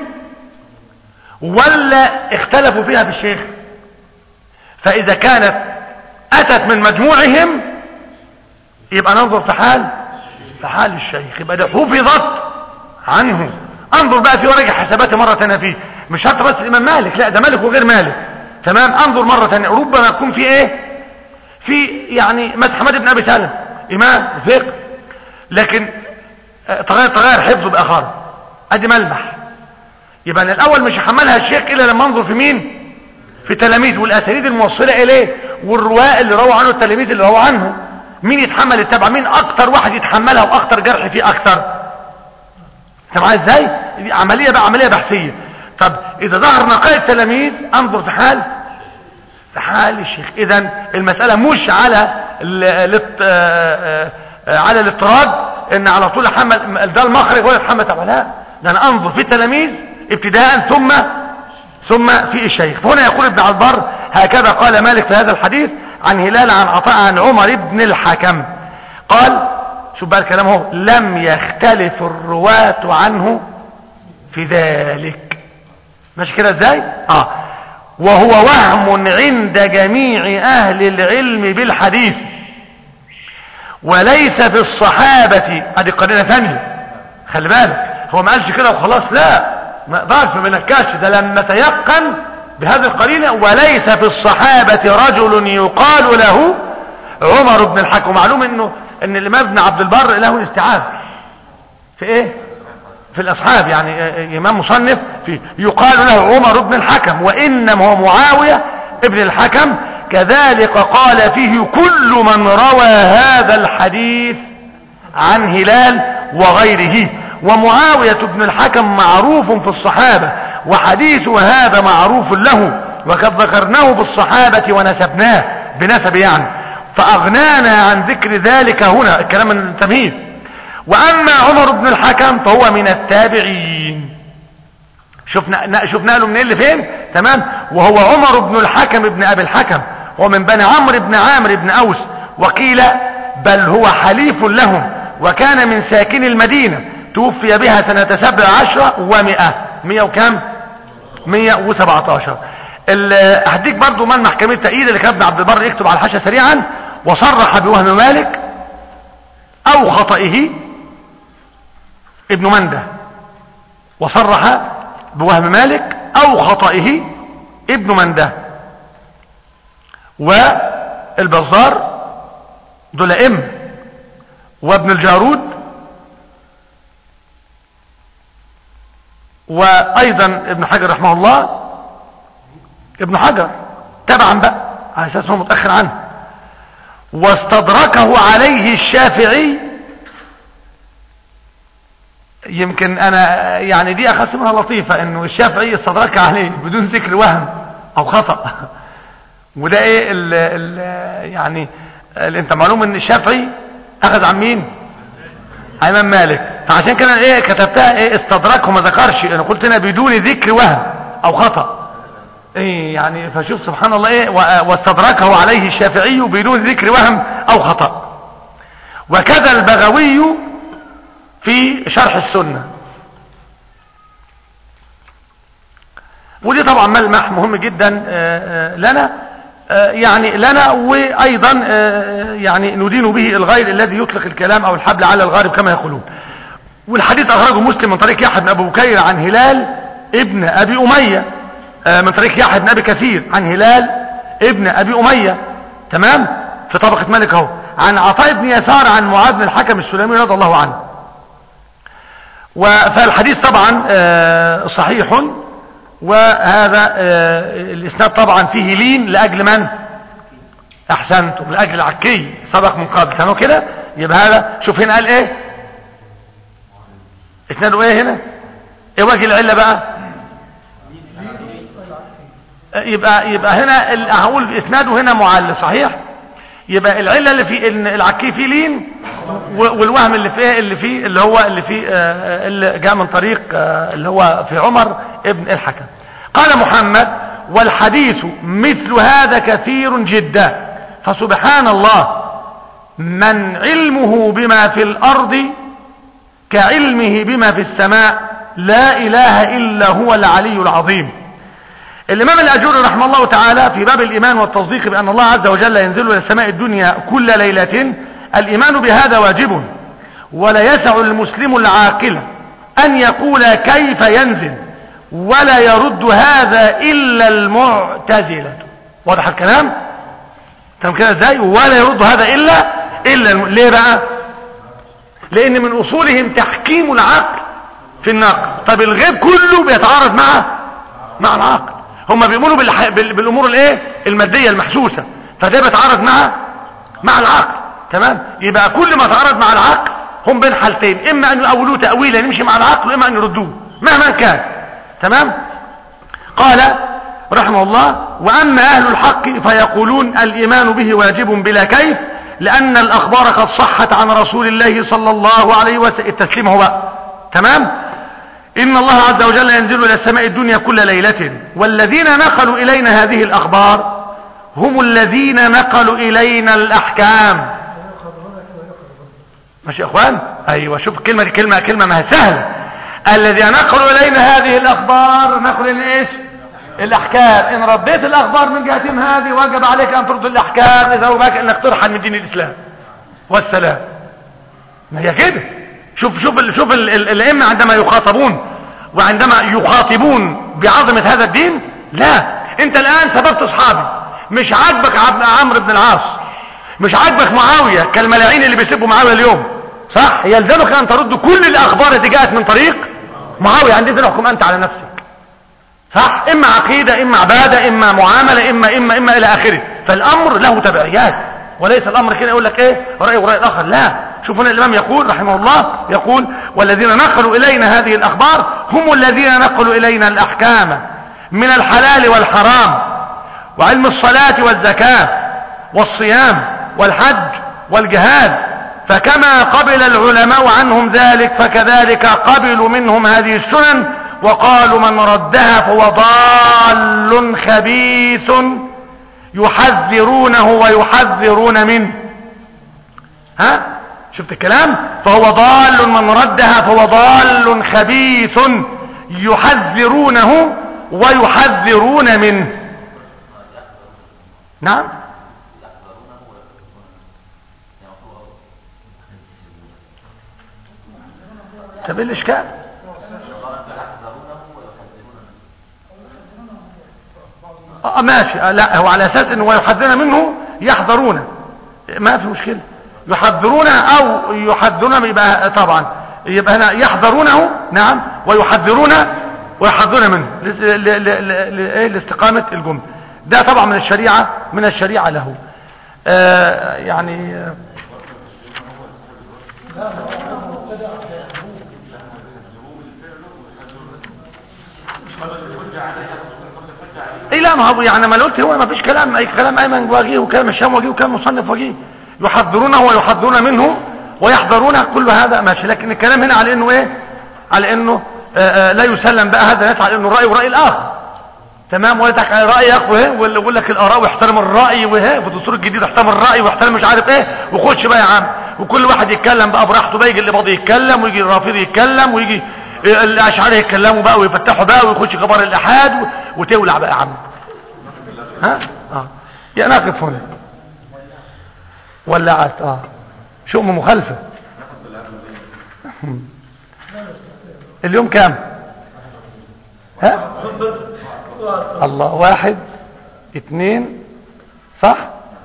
ولا اختلفوا فيها بالشيخ فاذا كانت اتت من مجموعهم يبقى ننظر في حال في حال الشيخ يبقى ده حفظت عنه انظر بقى في ورقة حساباتي مرة تانية فيه مش شرط بس الامام مالك لا ده مالك وغير مالك تمام انظر مرة تانية ربما يكون في ايه في يعني مثل حماد بن ابي سلم امام فقه لكن آه، تغير تغير حفظه باخر ادي ملمح يبقى أنا الاول مش هحملها الشيخ الا لما انظر في مين في تلاميذ والاسانيد الموصله اليه والرواء اللي روى عنه التلاميذ اللي روى عنه مين يتحمل التبع مين اكتر واحد يتحملها واكتر جرح فيه اكتر انت معايا ازاي دي عمليه بقى عمليه بحثيه طب اذا ظهر نقاء التلاميذ انظر في حال في حال الشيخ اذا المساله مش على ال- الات- آه، آه، على الاضطراد ان على طول احمل ده المخرج ولا اتحمل تبع لا ده انا انظر في التلاميذ ابتداء ثم ثم في الشيخ فهنا يقول ابن عبار هكذا قال مالك في هذا الحديث عن هلال عن عطاء عن عمر بن الحكم قال شوف بقى الكلام هو لم يختلف الرواة عنه في ذلك ماشي كده ازاي اه وهو وهم عند جميع اهل العلم بالحديث وليس في الصحابة ادي قرينة ثانية خلي بالك هو ما قالش كده وخلاص لا ما اقدرش ما نكاش ده لما تيقن بهذه القرينة وليس في الصحابة رجل يقال له عمر بن الحكم ومعلوم انه ان الامام ابن عبد البر له استيعاب في ايه في الاصحاب يعني آه، امام مصنف في يقال له عمر بن الحكم وانما هو معاوية ابن الحكم كذلك قال فيه كل من روى هذا الحديث عن هلال وغيره ومعاوية بن الحكم معروف في الصحابة وحديث هذا معروف له وقد ذكرناه بالصحابة ونسبناه بنسب يعني فأغنانا عن ذكر ذلك هنا الكلام من التمهيد وأما عمر بن الحكم فهو من التابعين شفنا شفنا له منين لفين تمام وهو عمر بن الحكم ابن ابي الحكم هو من بني عمرو بن عامر بن اوس وقيل بل هو حليف لهم وكان من ساكن المدينة توفي بها سنة سبع عشرة ومئة مئة وكم مئة وسبعتاشر ال- هديك برضو من محكمة تأييد اللي كان ابن عبد البر يكتب على الحاشة سريعا وصرح بوهم مالك او خطئه ابن منده وصرح بوهم مالك او خطئه ابن منده والبزار دول ام وابن الجارود وايضا ابن حجر رحمه الله ابن حجر تبعا بقى على اساس انه متاخر عنه واستدركه عليه الشافعي يمكن انا يعني دي اخذت منها لطيفه انه الشافعي استدرك عليه بدون ذكر وهم او خطا وده ايه ال ال يعني ال انت معلوم ان الشافعي اخذ عن مين امام مالك فعشان كده ايه كتبتها ايه استدركه ما ذكرش انا قلت هنا بدون ذكر وهم او خطا ايه يعني فشوف سبحان الله ايه و- واستدركه عليه الشافعي بدون ذكر وهم او خطا وكذا البغوي في شرح السنه ودي طبعا ملمح مهم جدا آه، آه، لنا آه، يعني لنا وايضا آه، يعني ندين به الغير الذي يطلق الكلام او الحبل على الغارب كما يقولون والحديث اخرجه مسلم من طريق يحيى بن ابو بكير عن هلال ابن ابي اميه آه، من طريق يحيى بن ابي كثير عن هلال ابن ابي اميه تمام في طبقه مالك اهو عن عطاء بن يسار عن معاذ بن الحكم السلمي رضي الله عنه و- فالحديث طبعا آه، صحيح وهذا آه، الاسناد طبعا فيه لين لاجل من احسنتم لاجل العكي سبق من قبل تمام كده يبقى هذا شوف هنا قال ايه اسناده ايه هنا ايه وجه العله بقى آه، يبقى يبقى هنا ال- هقول اسناده هنا معل صحيح يبقى العله اللي في ان العكي فيه لين و- والوهم اللي فيه اللي فيه اللي هو اللي فيه آه، اللي جاء من طريق آه، اللي هو في عمر ابن الحكم قال محمد والحديث مثل هذا كثير جدا فسبحان الله من علمه بما في الارض كعلمه بما في السماء لا اله الا هو العلي العظيم الإمام الأجوري رحمه الله تعالى في باب الإيمان والتصديق بأن الله عز وجل ينزل إلى السماء الدنيا كل ليلة الإيمان بهذا واجب ولا يسع المسلم العاقل أن يقول كيف ينزل ولا يرد هذا إلا المعتزلة واضح الكلام تمام كده ازاي ولا يرد هذا إلا إلا الم... ليه بقى لأن من أصولهم تحكيم العقل في النقل طب الغيب كله بيتعارض مع مع العقل هم بيؤمنوا بالح... بال... بالامور الايه الماديه المحسوسه فده بيتعارض مع مع العقل تمام يبقى كل ما تعارض مع العقل هم بين حالتين اما ان يؤولوه تاويلا يمشي مع العقل واما ان يردوه مهما كان تمام قال رحمه الله واما اهل الحق فيقولون الايمان به واجب بلا كيف لان الاخبار قد صحت عن رسول الله صلى الله عليه وسلم التسليم هو بقى. تمام إن الله عز وجل ينزل إلى السماء الدنيا كل ليلة والذين نقلوا إلينا هذه الأخبار هم الذين نقلوا إلينا الأحكام ماشي يا أخوان أيوة شوف كلمة كلمة كلمة ما هي سهلة الذين نقلوا إلينا هذه الأخبار نقل إلينا إيش الأحكام إن رديت الأخبار من جهتهم هذه وجب عليك أن ترد الأحكام إذا هو باك أنك ترحل من دين الإسلام والسلام ما هي كده شوف شوف ال شوف ال- ال- الائمه عندما يخاطبون وعندما يخاطبون بعظمه هذا الدين لا انت الان سببت اصحابي مش عاجبك عبد عمرو بن العاص مش عاجبك معاويه كالملاعين اللي بيسبوا معاويه اليوم صح يلزمك ان ترد كل الاخبار التي جاءت من طريق معاويه عندنا تحكم انت على نفسك صح اما عقيدة اما عبادة اما معاملة اما اما اما الى اخره فالامر له تبعيات وليس الامر كده يقول لك ايه رأي ورأي الاخر لا شوف هنا الامام يقول رحمه الله يقول والذين نقلوا الينا هذه الاخبار هم الذين نقلوا الينا الاحكام من الحلال والحرام وعلم الصلاة والزكاة والصيام والحج والجهاد فكما قبل العلماء عنهم ذلك فكذلك قبلوا منهم هذه السنن وقالوا من ردها فهو ضال خبيث يحذرونه ويحذرون منه ها شفت الكلام فهو ضال من ردها فهو ضال خبيث يحذرونه ويحذرون منه نعم طب ايه الاشكال اه ماشي آه لا هو على اساس انه يحذرون منه يحذرون ما في مشكله يحذرون او يحذرون يبقى طبعا يبقى هنا يحذرونه نعم ويحذرون ويحضرون منه ل- ل- ل- ل- ل- إيه؟ لاستقامة الجملة ده طبعا من الشريعة من الشريعة له آه يعني آه، اي لا ما هو يعني ما أنا قلت هو ما فيش كلام اي كلام ايمن وجيه وكلام الشام وجيه وكلام مصنف وجيه يحضرونه ويحضرون منه ويحضرونه كل هذا ماشي لكن الكلام هنا على انه ايه على انه آه آه لا يسلم بقى هذا الناس على انه راي وراي الاخر تمام ولا تحكي على رايك وهي واللي يقول لك الاراء واحترم الراي وهي في الدستور الجديد احترم الراي واحترم مش عارف ايه وخش بقى يا عم وكل واحد يتكلم بقى براحته بقى يجي الاباضي يتكلم ويجي الرافضي يتكلم ويجي الاشعري يتكلموا بقى ويفتحوا بقى ويخش كبار الالحاد و- وتولع بقى يا عم ها اه يا نقف هنا ولعت اه شؤم مخالفه اليوم كام ها الله واحد اتنين صح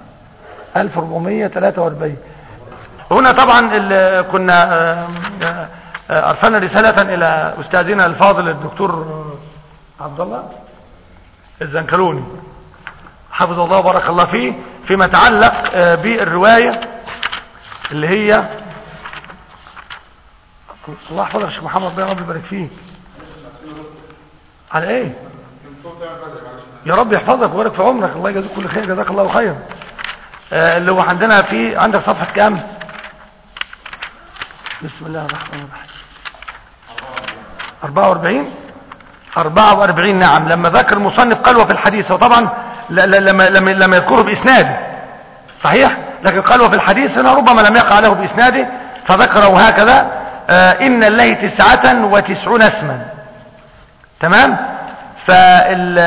1443 هنا طبعا ال- كنا آه، آه، آه، ارسلنا رسالة الى استاذنا الفاضل الدكتور آه، عبد الله الزنكلوني حفظه الله وبارك الله فيه فيما يتعلق آه، بالرواية اللي هي الله يحفظك يا شيخ محمد بن رب يبارك فيك على ايه يا رب يحفظك ويبارك في عمرك الله يجازيك كل خير جزاك الله خيرا آه، اللي هو عندنا في عندك صفحة كام بسم الله الرحمن الرحيم 44 44 نعم لما ذكر المصنف قال وفي الحديث وطبعا ل- ل- لما لما لما يذكره باسناده صحيح لكن قال وفي الحديث هنا ربما لم يقع له باسناده فذكره هكذا آه، ان الله تسعة وتسعون اسما تمام فال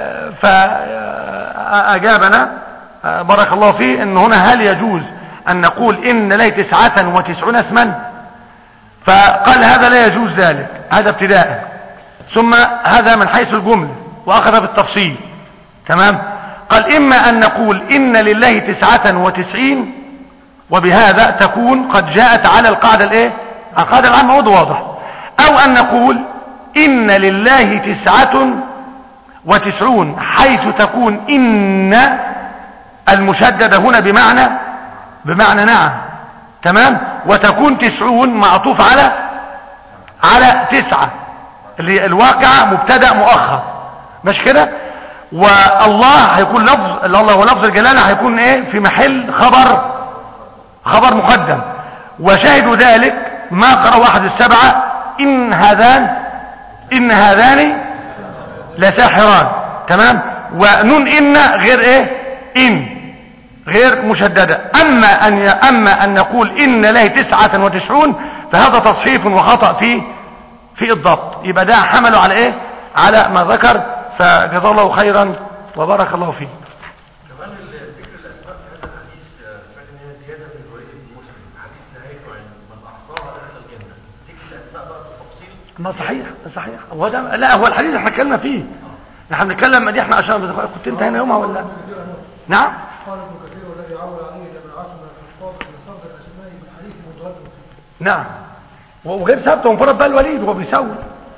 فأجابنا بارك الله فيه ان هنا هل يجوز ان نقول ان لي تسعة وتسعون اسما فقال هذا لا يجوز ذلك هذا ابتداء ثم هذا من حيث الجملة واخذ بالتفصيل تمام قال اما ان نقول ان لله تسعة وتسعين وبهذا تكون قد جاءت على القاعدة الايه القاعدة العامة وده واضح او ان نقول ان لله تسعة وتسعون حيث تكون ان المشددة هنا بمعنى بمعنى نعم تمام وتكون تسعون معطوف على على تسعة اللي هي الواقعة مبتدأ مؤخر مش كده والله هيكون لفظ الله هو لفظ الجلالة هيكون ايه في محل خبر خبر مقدم وشاهدوا ذلك ما قرأ واحد السبعة إن هذان إن هذان لساحران تمام ونون إن غير إيه إن غير مشددة أما أن, ي... أما أن نقول إن له تسعة وتسعون فهذا تصحيف وخطأ في في الضبط يبقى ده حمله على إيه على ما ذكر فجزاه الله خيرا وبارك الله فيه كمان ذكر الاسماء في هذا الحديث آه، سمعت ان هي زياده من روايه مسلم حديث نهايته عن من احصاها دخل الجنه ذكر الاسماء بقى بالتفصيل ما صحيح صحيح هو ده لا هو الحديث احنا اتكلمنا فيه احنا بنتكلم دي احنا عشان كنت انت هنا يومها ولا نعم قال ابن كثير والذي عول عليه لابن عاصم من الخطاب ان صرف الاسماء بالحديث مدرج فيه نعم وغير ثابت وانفرد بقى الوليد وهو بيسوي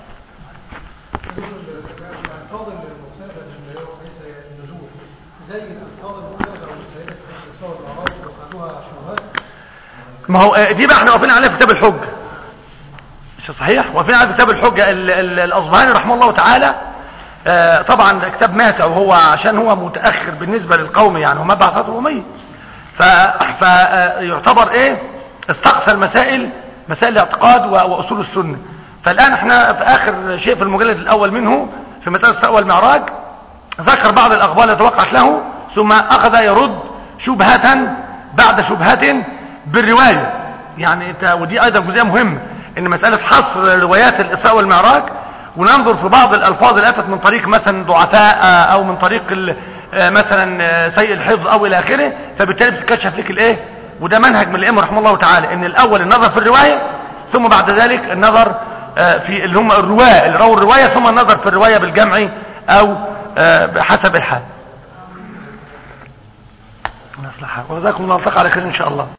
الالفاظ المختلفه اللي هو ليس النزول زي الالفاظ المختلفه والسيده في الاسماء والاعراض وخدوها شبهات ما هو آه، دي بقى احنا واقفين عليها في كتاب الحج مش صحيح واقفين على كتاب الحج ال- ال- الاصبهاني رحمه الله تعالى آه، طبعا ده كتاب ماتع وهو عشان هو متاخر بالنسبه للقوم يعني هو مبعث الروميه فيعتبر ايه استقصى المسائل مسائل الاعتقاد و- واصول السنه فالان احنا في اخر شيء في المجلد الاول منه في مساله السقوى والمعراج ذكر بعض الاخبار التي وقعت له ثم اخذ يرد شبهة بعد شبهة بالرواية يعني انت ودي ايضا جزئية مهمة ان مسألة حصر روايات الاسراء والمعراج وننظر في بعض الالفاظ اللي اتت من طريق مثلا ضعفاء آه، او من طريق ال- آه، مثلا آه، سيء الحفظ او الى اخره فبالتالي بتتكشف لك الايه وده منهج من الائمه رحمه الله تعالى ان الاول النظر في الرواية ثم بعد ذلك النظر آه، في اللي هم الرواة اللي رووا الرواية ثم النظر في الرواية بالجمع او آه، بحسب الحال مصلحة وجزاكم الله التقى على خير ان شاء الله